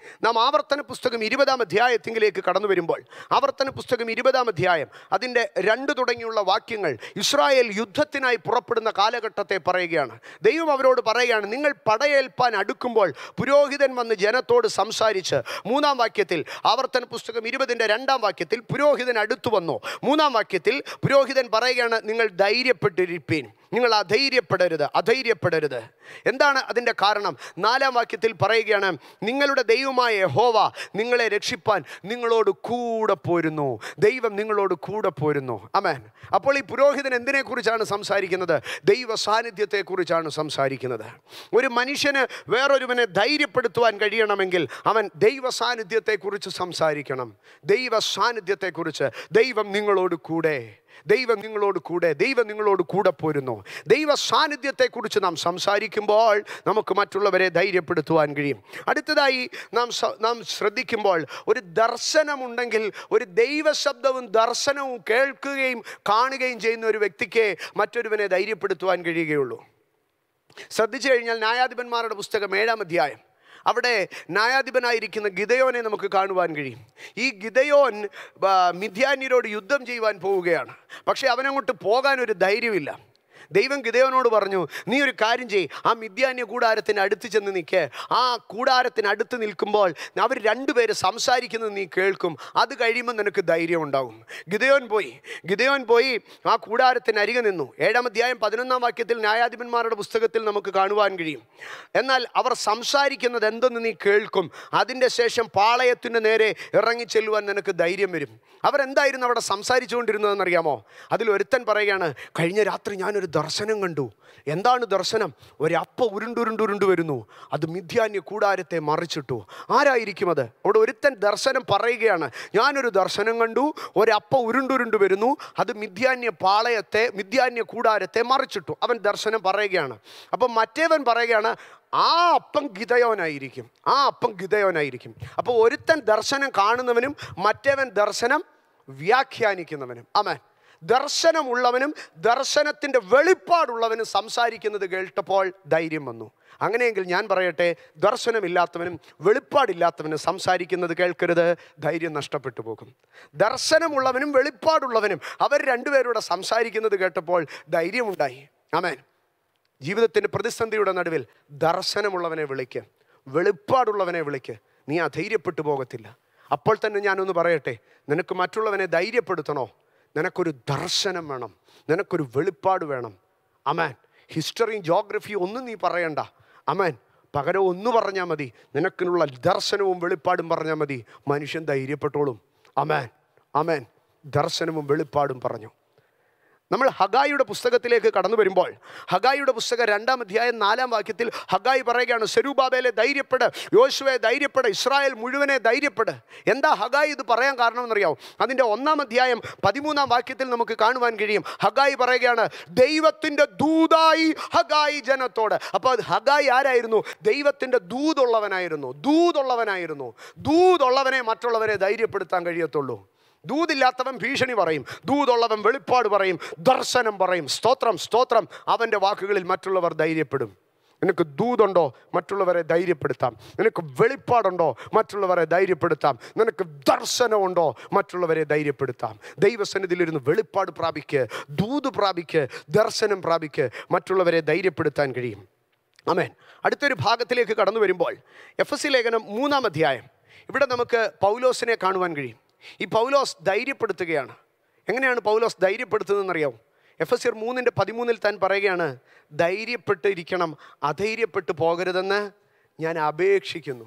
Speaker 1: നാം ആവർത്തന പുസ്തകം ഇരുപതാം അധ്യായത്തിങ്കിലേക്ക് കടന്നു വരുമ്പോൾ ആവർത്തന പുസ്തകം ഇരുപതാം അധ്യായം അതിൻ്റെ രണ്ട് തുടങ്ങിയുള്ള വാക്യങ്ങൾ ഇസ്രായേൽ യുദ്ധത്തിനായി പുറപ്പെടുന്ന കാലഘട്ടത്തെ പറയുകയാണ് ദൈവം അവരോട് പറയുകയാണ് നിങ്ങൾ പടയേൽപ്പാൻ അടുക്കുമ്പോൾ പുരോഹിതൻ വന്ന് ജനത്തോട് സംസാരിച്ച് മൂന്നാം വാക്യത്തിൽ ആവർത്തന പുസ്തകം ഇരുപതിൻ്റെ രണ്ടാം വാക്യത്തിൽ പുരോഹിതൻ അടുത്തു വന്നു മൂന്നാം വാക്യത്തിൽ പുരോഹിതൻ പറയുകയാണ് നിങ്ങൾ ധൈര്യപ്പെട്ടിരിപ്പീൻ നിങ്ങൾ അധൈര്യപ്പെടരുത് അധൈര്യപ്പെടരുത് എന്താണ് അതിൻ്റെ കാരണം നാലാം വാക്യത്തിൽ പറയുകയാണ് നിങ്ങളുടെ ദൈവമായ യഹോവ നിങ്ങളെ രക്ഷിപ്പാൻ നിങ്ങളോട് കൂടെ പോരുന്നു ദൈവം നിങ്ങളോട് കൂടെ പോരുന്നു അമേൻ അപ്പോൾ ഈ പുരോഹിതൻ എന്തിനെക്കുറിച്ചാണ് സംസാരിക്കുന്നത് ദൈവ സാന്നിധ്യത്തെക്കുറിച്ചാണ് സംസാരിക്കുന്നത് ഒരു മനുഷ്യന് വേറൊരുവനെ ധൈര്യപ്പെടുത്തുവാൻ കഴിയണമെങ്കിൽ അവൻ ദൈവ സാന്നിധ്യത്തെക്കുറിച്ച് സംസാരിക്കണം ദൈവ സാന്നിധ്യത്തെക്കുറിച്ച് ദൈവം നിങ്ങളോട് കൂടെ ദൈവം നിങ്ങളോട് കൂടെ ദൈവം നിങ്ങളോട് കൂടെ പോരുന്നു ദൈവ സാന്നിധ്യത്തെക്കുറിച്ച് നാം സംസാരിക്കുമ്പോൾ നമുക്ക് മറ്റുള്ളവരെ ധൈര്യപ്പെടുത്തുവാൻ കഴിയും അടുത്തതായി നാം സ- നാം ശ്രദ്ധിക്കുമ്പോൾ ഒരു ദർശനമുണ്ടെങ്കിൽ ഒരു ദൈവശബ്ദവും ദർശനവും കേൾക്കുകയും കാണുകയും ചെയ്യുന്ന ഒരു വ്യക്തിക്ക് മറ്റൊരുവനെ ധൈര്യപ്പെടുത്തുവാൻ കഴിയുകയുള്ളൂ ശ്രദ്ധിച്ചു കഴിഞ്ഞാൽ ന്യായാധിപന്മാരുടെ പുസ്തകം ഏഴാം അധ്യായം അവിടെ ന്യായാധിപനായിരിക്കുന്ന ഗിതയോനെ നമുക്ക് കാണുവാൻ കഴിയും ഈ ഗിതയോൻ ആ, മിഥ്യാന്യരോട് യുദ്ധം ചെയ്യുവാൻ പോവുകയാണ് പക്ഷേ അവനങ്ങോട്ട് പോകാൻ ഒരു ധൈര്യമില്ല ദൈവം ഗിതയോനോട് പറഞ്ഞു നീ ഒരു കാര്യം ചെയ്യ് ആ മിഥ്യാന്യ കൂടാരത്തിന് അടുത്ത് ചെന്ന് നിൽക്ക് ആ കൂടാരത്തിന് അടുത്ത് നിൽക്കുമ്പോൾ അവർ രണ്ടുപേര് സംസാരിക്കുന്നത് നീ കേൾക്കും അത് കഴിയുമ്പോൾ നിനക്ക് ധൈര്യം ഉണ്ടാകും ഗിതയോൻ പോയി ഗിതയോൻ പോയി ആ കൂടാരത്തിന് അരികെ നിന്നു ഏഴാം അധ്യായം പതിനൊന്നാം വാക്യത്തിൽ ന്യായാധിപന്മാരുടെ പുസ്തകത്തിൽ നമുക്ക് കാണുവാൻ കഴിയും എന്നാൽ അവർ സംസാരിക്കുന്നത് എന്തെന്ന് നീ കേൾക്കും അതിൻ്റെ ശേഷം പാളയത്തിൻ്റെ നേരെ ഇറങ്ങി ചെല്ലുവാൻ നിനക്ക് ധൈര്യം വരും അവരെന്തായിരുന്നു അവിടെ സംസാരിച്ചുകൊണ്ടിരുന്നതെന്നറിയാമോ അതിൽ ഒരുത്തൻ പറയുകയാണ് കഴിഞ്ഞ രാത്രി ഞാനൊരു ദർശനം കണ്ടു എന്താണ് ദർശനം ഒരപ്പ ഉരുണ്ടുരുണ്ടുരുണ്ട് വരുന്നു അത് മിഥ്യാന്യ കൂടാരത്തെ മറിച്ചിട്ടു ആരായിരിക്കും അത് അവിടെ ഒരുത്തൻ ദർശനം പറയുകയാണ് ഞാനൊരു ദർശനം കണ്ടു ഒരപ്പ ഉരുണ്ടുരുണ്ട് വരുന്നു അത് മിഥ്യാന്യ പാളയത്തെ മിഥ്യാന്യ കൂടാരത്തെ മറിച്ചിട്ടു അവൻ ദർശനം പറയുകയാണ് അപ്പം മറ്റേവൻ പറയുകയാണ് ആ അപ്പം ഗിതയോനായിരിക്കും ആ അപ്പം ഗിതയോനായിരിക്കും അപ്പോൾ ഒരുത്തൻ ദർശനം കാണുന്നവനും മറ്റേവൻ ദർശനം വ്യാഖ്യാനിക്കുന്നവനും അമേൻ ദർശനമുള്ളവനും ദർശനത്തിൻ്റെ വെളിപ്പാടുള്ളവനും സംസാരിക്കുന്നത് കേട്ടപ്പോൾ ധൈര്യം വന്നു അങ്ങനെയെങ്കിൽ ഞാൻ പറയട്ടെ ദർശനമില്ലാത്തവനും വെളിപ്പാടില്ലാത്തവനും സംസാരിക്കുന്നത് കേൾക്കരുത് ധൈര്യം നഷ്ടപ്പെട്ടു പോകും ദർശനമുള്ളവനും വെളിപ്പാടുള്ളവനും അവർ രണ്ടുപേരുടെ സംസാരിക്കുന്നത് കേട്ടപ്പോൾ ധൈര്യമുണ്ടായി ആമേൻ ജീവിതത്തിൻ്റെ പ്രതിസന്ധിയുടെ നടുവിൽ ദർശനമുള്ളവനെ വിളിക്ക് വെളിപ്പാടുള്ളവനെ വിളിക്ക് നീ അധൈര്യപ്പെട്ടു പോകത്തില്ല അപ്പോൾ തന്നെ ഞാനൊന്ന് പറയട്ടെ നിനക്ക് മറ്റുള്ളവനെ ധൈര്യപ്പെടുത്തണോ നിനക്കൊരു ദർശനം വേണം നിനക്കൊരു വെളിപ്പാട് വേണം അമാൻ ഹിസ്റ്ററിയും ജോഗ്രഫിയും ഒന്നും നീ പറയണ്ട അമാൻ പകരം ഒന്ന് പറഞ്ഞാൽ മതി നിനക്കിനുള്ള ദർശനവും വെളിപ്പാടും പറഞ്ഞാൽ മതി മനുഷ്യൻ ധൈര്യപ്പെട്ടോളും അമാൻ അമാൻ ദർശനവും വെളിപ്പാടും പറഞ്ഞു നമ്മൾ ഹഗായിയുടെ പുസ്തകത്തിലേക്ക് കടന്നു വരുമ്പോൾ ഹഗായിയുടെ പുസ്തകം രണ്ടാം അധ്യായം നാലാം വാക്യത്തിൽ ഹഗായി പറയുകയാണ് സെരൂബാബേലെ ധൈര്യപ്പെട് യോശുവെ ധൈര്യപ്പെട് ഇസ്രായേൽ മുഴുവനെ ധൈര്യപ്പെട് എന്താ ഹഗായി ഇത് പറയാൻ കാരണമെന്നറിയാവും അതിൻ്റെ ഒന്നാം അധ്യായം പതിമൂന്നാം വാക്യത്തിൽ നമുക്ക് കാണുവാൻ കഴിയും ഹഗായി പറയുകയാണ് ദൈവത്തിൻ്റെ ദൂതായി ഹഗായി ജനത്തോട് അപ്പോൾ അത് ഹഗായി ആരായിരുന്നു ദൈവത്തിൻ്റെ ദൂതുള്ളവനായിരുന്നു ദൂതുള്ളവനായിരുന്നു ദൂതുള്ളവനെ മറ്റുള്ളവരെ ധൈര്യപ്പെടുത്താൻ കഴിയത്തുള്ളൂ ദൂതില്ലാത്തവൻ ഭീഷണി പറയും ദൂതുള്ളവൻ വെളിപ്പാട് പറയും ദർശനം പറയും സ്തോത്രം സ്തോത്രം അവൻ്റെ വാക്കുകളിൽ മറ്റുള്ളവർ ധൈര്യപ്പെടും നിനക്ക് ദൂതുണ്ടോ മറ്റുള്ളവരെ ധൈര്യപ്പെടുത്താം നിനക്ക് വെളിപ്പാടുണ്ടോ മറ്റുള്ളവരെ ധൈര്യപ്പെടുത്താം നിനക്ക് ദർശനമുണ്ടോ മറ്റുള്ളവരെ ധൈര്യപ്പെടുത്താം ദൈവസന്നിധിയിലിരുന്ന് വെളിപ്പാട് പ്രാപിക്ക് ദൂത് പ്രാപിക്ക് ദർശനം പ്രാപിക്ക് മറ്റുള്ളവരെ ധൈര്യപ്പെടുത്താൻ കഴിയും അമേൻ അടുത്തൊരു ഭാഗത്തിലേക്ക് കടന്നു വരുമ്പോൾ എഫ് എസ് സി ലേഖനം മൂന്നാം അധ്യായം ഇവിടെ നമുക്ക് പൗലോസിനെ കാണുവാൻ കഴിയും ഈ പൗലോസ് ധൈര്യപ്പെടുത്തുകയാണ് എങ്ങനെയാണ് പൗലോസ് ധൈര്യപ്പെടുത്തുന്നതെന്നറിയാവും എഫ് എസ് സിർ മൂന്നിൻ്റെ പതിമൂന്നിൽ താൻ പറയുകയാണ് ധൈര്യപ്പെട്ട് ഇരിക്കണം അധൈര്യപ്പെട്ട് പോകരുതെന്ന് ഞാൻ അപേക്ഷിക്കുന്നു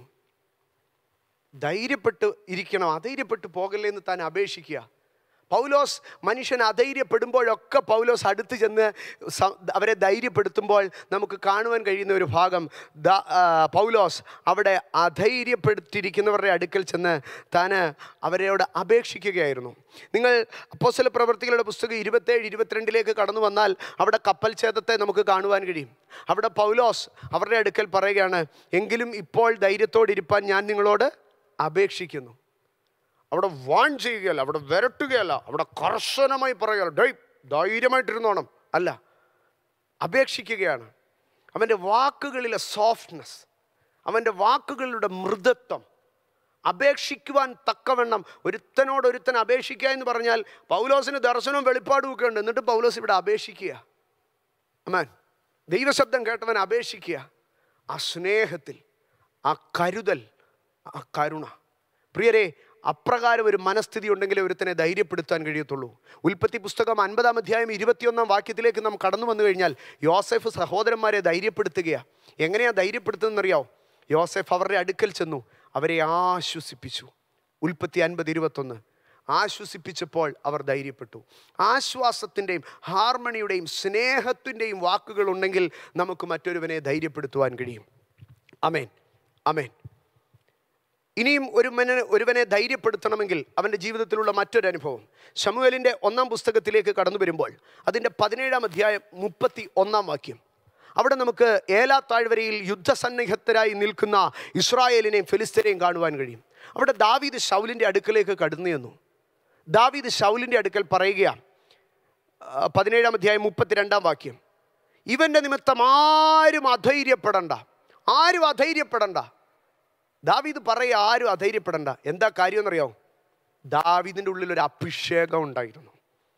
Speaker 1: ധൈര്യപ്പെട്ട് ഇരിക്കണം അധൈര്യപ്പെട്ട് പോകല്ലേ എന്ന് താൻ അപേക്ഷിക്കുക പൗലോസ് മനുഷ്യൻ അധൈര്യപ്പെടുമ്പോഴൊക്കെ പൗലോസ് അടുത്ത് ചെന്ന് സ- അവരെ ധൈര്യപ്പെടുത്തുമ്പോൾ നമുക്ക് കാണുവാൻ കഴിയുന്ന ഒരു ഭാഗം ദ- ആ, പൗലോസ് അവിടെ അധൈര്യപ്പെടുത്തിയിരിക്കുന്നവരുടെ അടുക്കൽ ചെന്ന് താൻ അവരോട് അപേക്ഷിക്കുകയായിരുന്നു നിങ്ങൾ അപ്പോസ്തല പ്രവർത്തികളുടെ പുസ്തകം ഇരുപത്തേഴ് ഇരുപത്തിരണ്ടിലേക്ക് കടന്നു വന്നാൽ അവിടെ കപ്പൽ ഛേദത്തെ നമുക്ക് കാണുവാൻ കഴിയും അവിടെ പൗലോസ് അവരുടെ അടുക്കൽ പറയുകയാണ് എങ്കിലും ഇപ്പോൾ ധൈര്യത്തോടിരിപ്പാൻ ഞാൻ നിങ്ങളോട് അപേക്ഷിക്കുന്നു അവിടെ വാൺ ചെയ്യുകയല്ല അവിടെ വിരട്ടുകയല്ല അവിടെ കർശനമായി പറയുകയല്ല ഡേയ് ധൈര്യമായിട്ടിരുന്നോണം അല്ല അപേക്ഷിക്കുകയാണ് അവൻ്റെ വാക്കുകളിലെ സോഫ്റ്റ്നെസ് അവൻ്റെ വാക്കുകളുടെ മൃദത്വം അപേക്ഷിക്കുവാൻ തക്കവണ്ണം ഒരുത്തനോട് ഒരുത്തൻ അപേക്ഷിക്കുക എന്ന് പറഞ്ഞാൽ പൗലോസിന് ദർശനവും വെളിപ്പാടും ഒക്കെ ഉണ്ട് എന്നിട്ട് പൗലോസ് ഇവിടെ അപേക്ഷിക്കുക അമാൻ ദൈവശബ്ദം കേട്ടവൻ അപേക്ഷിക്കുക ആ സ്നേഹത്തിൽ ആ കരുതൽ ആ കരുണ പ്രിയരെ അപ്രകാരം ഒരു മനസ്ഥിതി ഉണ്ടെങ്കിലേ ഒരുത്തനെ ധൈര്യപ്പെടുത്താൻ കഴിയത്തുള്ളൂ ഉൽപ്പത്തി പുസ്തകം അൻപതാം അധ്യായം ഇരുപത്തിയൊന്നാം വാക്യത്തിലേക്ക് നാം കടന്നു വന്നു കഴിഞ്ഞാൽ യോസെഫ് സഹോദരന്മാരെ ധൈര്യപ്പെടുത്തുകയാണ് എങ്ങനെയാണ് ധൈര്യപ്പെടുത്തുന്നറിയാവോ യോസെഫ് അവരുടെ അടുക്കൽ ചെന്നു അവരെ ആശ്വസിപ്പിച്ചു ഉൽപ്പത്തി അൻപത് ഇരുപത്തൊന്ന് ആശ്വസിപ്പിച്ചപ്പോൾ അവർ ധൈര്യപ്പെട്ടു ആശ്വാസത്തിൻ്റെയും ഹാർമണിയുടെയും സ്നേഹത്തിൻ്റെയും വാക്കുകൾ ഉണ്ടെങ്കിൽ നമുക്ക് മറ്റൊരുവനെ ധൈര്യപ്പെടുത്തുവാൻ കഴിയും അമേൻ അമേൻ ഇനിയും ഒരു മന ഒരുവനെ ധൈര്യപ്പെടുത്തണമെങ്കിൽ അവൻ്റെ ജീവിതത്തിലുള്ള മറ്റൊരു അനുഭവം ഷമുവേലിൻ്റെ ഒന്നാം പുസ്തകത്തിലേക്ക് കടന്നു വരുമ്പോൾ അതിൻ്റെ പതിനേഴാം അധ്യായം മുപ്പത്തി ഒന്നാം വാക്യം അവിടെ നമുക്ക് ഏലാ താഴ്വരയിൽ യുദ്ധസന്നിഗ്ധരായി നിൽക്കുന്ന ഇസ്രായേലിനെയും ഫിലിസ്തീനെയും കാണുവാൻ കഴിയും അവിടെ ദാവീദ് ഷൗലിൻ്റെ അടുക്കലേക്ക് കടന്നു ചെന്നു ദാവീദ് ഷൗലിൻ്റെ അടുക്കൽ പറയുകയാണ് ആ, പതിനേഴാം അധ്യായം മുപ്പത്തിരണ്ടാം വാക്യം ഇവൻ്റെ നിമിത്തം ആരും അധൈര്യപ്പെടണ്ട ആരും അധൈര്യപ്പെടണ്ട ദാവീദ് പറയുക ആരും അധൈര്യപ്പെടണ്ട എന്താ കാര്യം എന്നറിയാമോ ദാവീദിൻ്റെ ഉള്ളിൽ ഒരു അഭിഷേകം ഉണ്ടായിരുന്നു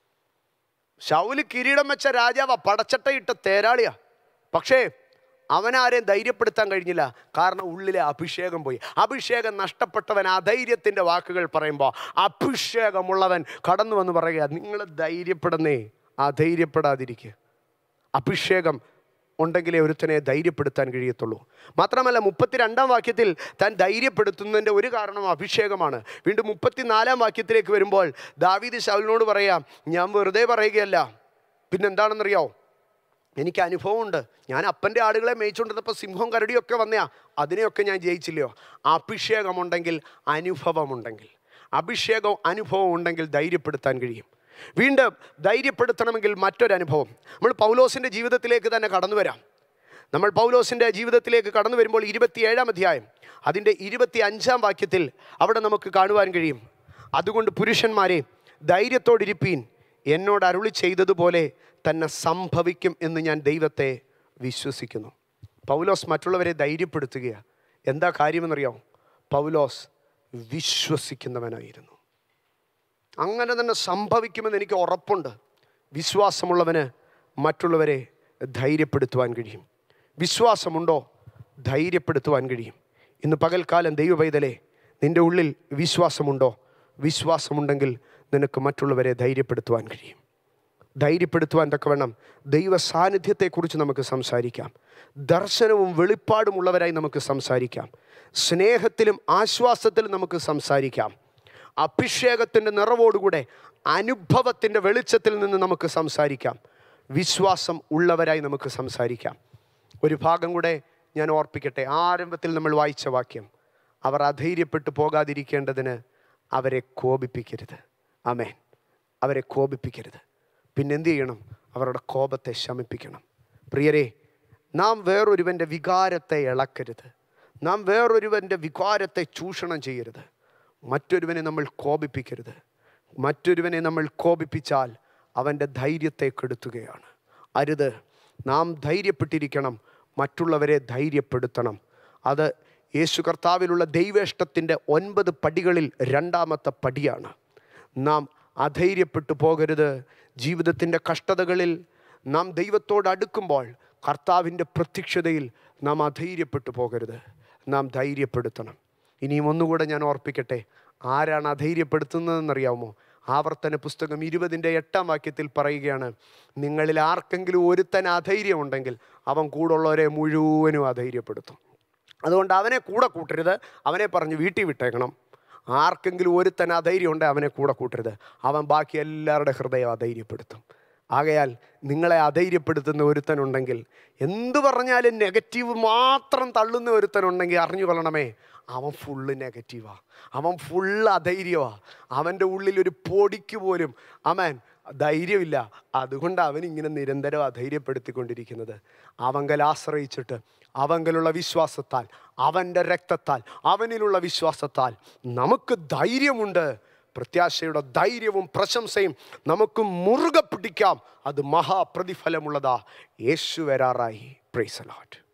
Speaker 1: ശൗല് കിരീടം വെച്ച രാജാവ പടച്ചട്ടയിട്ട തേരാളിയാ പക്ഷേ അവനാരെയും ധൈര്യപ്പെടുത്താൻ കഴിഞ്ഞില്ല കാരണം ഉള്ളിലെ അഭിഷേകം പോയി അഭിഷേകം നഷ്ടപ്പെട്ടവൻ അധൈര്യത്തിൻ്റെ വാക്കുകൾ പറയുമ്പോൾ അഭിഷേകമുള്ളവൻ കടന്നു വന്ന് പറയുക നിങ്ങൾ ധൈര്യപ്പെടുന്നേ അധൈര്യപ്പെടാതിരിക്കുക അഭിഷേകം ഉണ്ടെങ്കിലേ ഒരുത്തനെ ധൈര്യപ്പെടുത്താൻ കഴിയത്തുള്ളൂ മാത്രമല്ല മുപ്പത്തിരണ്ടാം വാക്യത്തിൽ താൻ ധൈര്യപ്പെടുത്തുന്നതിൻ്റെ ഒരു കാരണം അഭിഷേകമാണ് വീണ്ടും മുപ്പത്തിനാലാം വാക്യത്തിലേക്ക് വരുമ്പോൾ ദാവീദ് ശൗലിനോട് പറയാം ഞാൻ വെറുതെ പറയുകയല്ല പിന്നെന്താണെന്നറിയോ എനിക്ക് അനുഭവമുണ്ട് ഞാൻ അപ്പൻ്റെ ആടുകളെ മേയിച്ചുകൊണ്ടിരുന്നപ്പോൾ സിംഹവും കരടിയൊക്കെ വന്നയാ അതിനെയൊക്കെ ഞാൻ ജയിച്ചില്ലയോ അഭിഷേകമുണ്ടെങ്കിൽ അനുഭവമുണ്ടെങ്കിൽ അഭിഷേകം അനുഭവം ഉണ്ടെങ്കിൽ ധൈര്യപ്പെടുത്താൻ കഴിയും വീണ്ടും ധൈര്യപ്പെടുത്തണമെങ്കിൽ മറ്റൊരനുഭവം നമ്മൾ പൗലോസിൻ്റെ ജീവിതത്തിലേക്ക് തന്നെ കടന്നു വരാം നമ്മൾ പൗലോസിൻ്റെ ജീവിതത്തിലേക്ക് കടന്നു വരുമ്പോൾ ഇരുപത്തിയേഴാം അധ്യായം അതിൻ്റെ ഇരുപത്തി അഞ്ചാം വാക്യത്തിൽ അവിടെ നമുക്ക് കാണുവാൻ കഴിയും അതുകൊണ്ട് പുരുഷന്മാരെ ധൈര്യത്തോടിരിപ്പീൻ എന്നോട് അരുളി ചെയ്തതുപോലെ തന്നെ സംഭവിക്കും എന്ന് ഞാൻ ദൈവത്തെ വിശ്വസിക്കുന്നു പൗലോസ് മറ്റുള്ളവരെ ധൈര്യപ്പെടുത്തുകയാണ് എന്താ കാര്യമെന്നറിയാമോ പൗലോസ് വിശ്വസിക്കുന്നവനായിരുന്നു അങ്ങനെ തന്നെ സംഭവിക്കുമെന്ന് എനിക്ക് ഉറപ്പുണ്ട് വിശ്വാസമുള്ളവന് മറ്റുള്ളവരെ ധൈര്യപ്പെടുത്തുവാൻ കഴിയും വിശ്വാസമുണ്ടോ ധൈര്യപ്പെടുത്തുവാൻ കഴിയും ഇന്ന് പകൽക്കാലം ദൈവപൈതലേ നിൻ്റെ ഉള്ളിൽ വിശ്വാസമുണ്ടോ വിശ്വാസമുണ്ടെങ്കിൽ നിനക്ക് മറ്റുള്ളവരെ ധൈര്യപ്പെടുത്തുവാൻ കഴിയും ധൈര്യപ്പെടുത്തുവാൻ തക്കവണ്ണം ദൈവ സാന്നിധ്യത്തെക്കുറിച്ച് നമുക്ക് സംസാരിക്കാം ദർശനവും വെളിപ്പാടുമുള്ളവരായി നമുക്ക് സംസാരിക്കാം സ്നേഹത്തിലും ആശ്വാസത്തിലും നമുക്ക് സംസാരിക്കാം അഭിഷേകത്തിൻ്റെ നിറവോടുകൂടെ അനുഭവത്തിൻ്റെ വെളിച്ചത്തിൽ നിന്ന് നമുക്ക് സംസാരിക്കാം വിശ്വാസം ഉള്ളവരായി നമുക്ക് സംസാരിക്കാം ഒരു ഭാഗം കൂടെ ഞാൻ ഓർപ്പിക്കട്ടെ ആരംഭത്തിൽ നമ്മൾ വായിച്ച വാക്യം അവർ അധൈര്യപ്പെട്ടു പോകാതിരിക്കേണ്ടതിന് അവരെ കോപിപ്പിക്കരുത് അമേൻ അവരെ കോപിപ്പിക്കരുത് പിന്നെ എന്ത് ചെയ്യണം അവരുടെ കോപത്തെ ശമിപ്പിക്കണം പ്രിയരെ നാം വേറൊരുവൻ്റെ വികാരത്തെ ഇളക്കരുത് നാം വേറൊരുവൻ്റെ വികാരത്തെ ചൂഷണം ചെയ്യരുത് മറ്റൊരുവനെ നമ്മൾ കോപിപ്പിക്കരുത് മറ്റൊരുവനെ നമ്മൾ കോപിപ്പിച്ചാൽ അവൻ്റെ ധൈര്യത്തെ കെടുത്തുകയാണ് അരുത് നാം ധൈര്യപ്പെട്ടിരിക്കണം മറ്റുള്ളവരെ ധൈര്യപ്പെടുത്തണം അത് യേശു കർത്താവിലുള്ള ദൈവേഷ്ടത്തിൻ്റെ ഒൻപത് പടികളിൽ രണ്ടാമത്തെ പടിയാണ് നാം അധൈര്യപ്പെട്ടു പോകരുത് ജീവിതത്തിൻ്റെ കഷ്ടതകളിൽ നാം ദൈവത്തോട് അടുക്കുമ്പോൾ കർത്താവിൻ്റെ പ്രത്യക്ഷതയിൽ നാം അധൈര്യപ്പെട്ടു പോകരുത് നാം ധൈര്യപ്പെടുത്തണം ഇനിയും ഒന്നുകൂടെ ഞാൻ ഓർപ്പിക്കട്ടെ ആരാണ് അധൈര്യപ്പെടുത്തുന്നതെന്നറിയാമോ ആവർത്തന പുസ്തകം ഇരുപതിൻ്റെ എട്ടാം വാക്യത്തിൽ പറയുകയാണ് നിങ്ങളിൽ ആർക്കെങ്കിലും ഒരുത്തൻ അധൈര്യമുണ്ടെങ്കിൽ അവൻ കൂടുള്ളവരെ മുഴുവനും അധൈര്യപ്പെടുത്തും അതുകൊണ്ട് അവനെ കൂടെ കൂട്ടരുത് അവനെ പറഞ്ഞ് വീട്ടിൽ വിട്ടേക്കണം ആർക്കെങ്കിലും ഒരുത്തൻ അധൈര്യം ഉണ്ടെങ്കിൽ അവനെ കൂടെ കൂട്ടരുത് അവൻ ബാക്കി എല്ലാവരുടെ ഹൃദയം അധൈര്യപ്പെടുത്തും ആകയാൽ നിങ്ങളെ അധൈര്യപ്പെടുത്തുന്ന ഒരുത്തനുണ്ടെങ്കിൽ എന്തു പറഞ്ഞാലും നെഗറ്റീവ് മാത്രം തള്ളുന്ന ഒരുത്തനുണ്ടെങ്കിൽ അറിഞ്ഞു കൊള്ളണമേ അവൻ ഫുള്ള് നെഗറ്റീവാ അവൻ ഫുള്ള് അധൈര്യമാ അവൻ്റെ ഉള്ളിൽ ഒരു പൊടിക്ക് പോലും അവൻ ധൈര്യമില്ല അതുകൊണ്ട് അവൻ ഇങ്ങനെ നിരന്തരം അധൈര്യപ്പെടുത്തിക്കൊണ്ടിരിക്കുന്നത് അവങ്കൽ ആശ്രയിച്ചിട്ട് അവങ്കലുള്ള വിശ്വാസത്താൽ അവൻ്റെ രക്തത്താൽ അവനിലുള്ള വിശ്വാസത്താൽ നമുക്ക് ധൈര്യമുണ്ട് പ്രത്യാശയുടെ ധൈര്യവും പ്രശംസയും നമുക്ക് മുറുകെ പിടിക്കാം അത് മഹാപ്രതിഫലമുള്ളതാ യേശു വരാറായി പ്രൈസലാട്ട്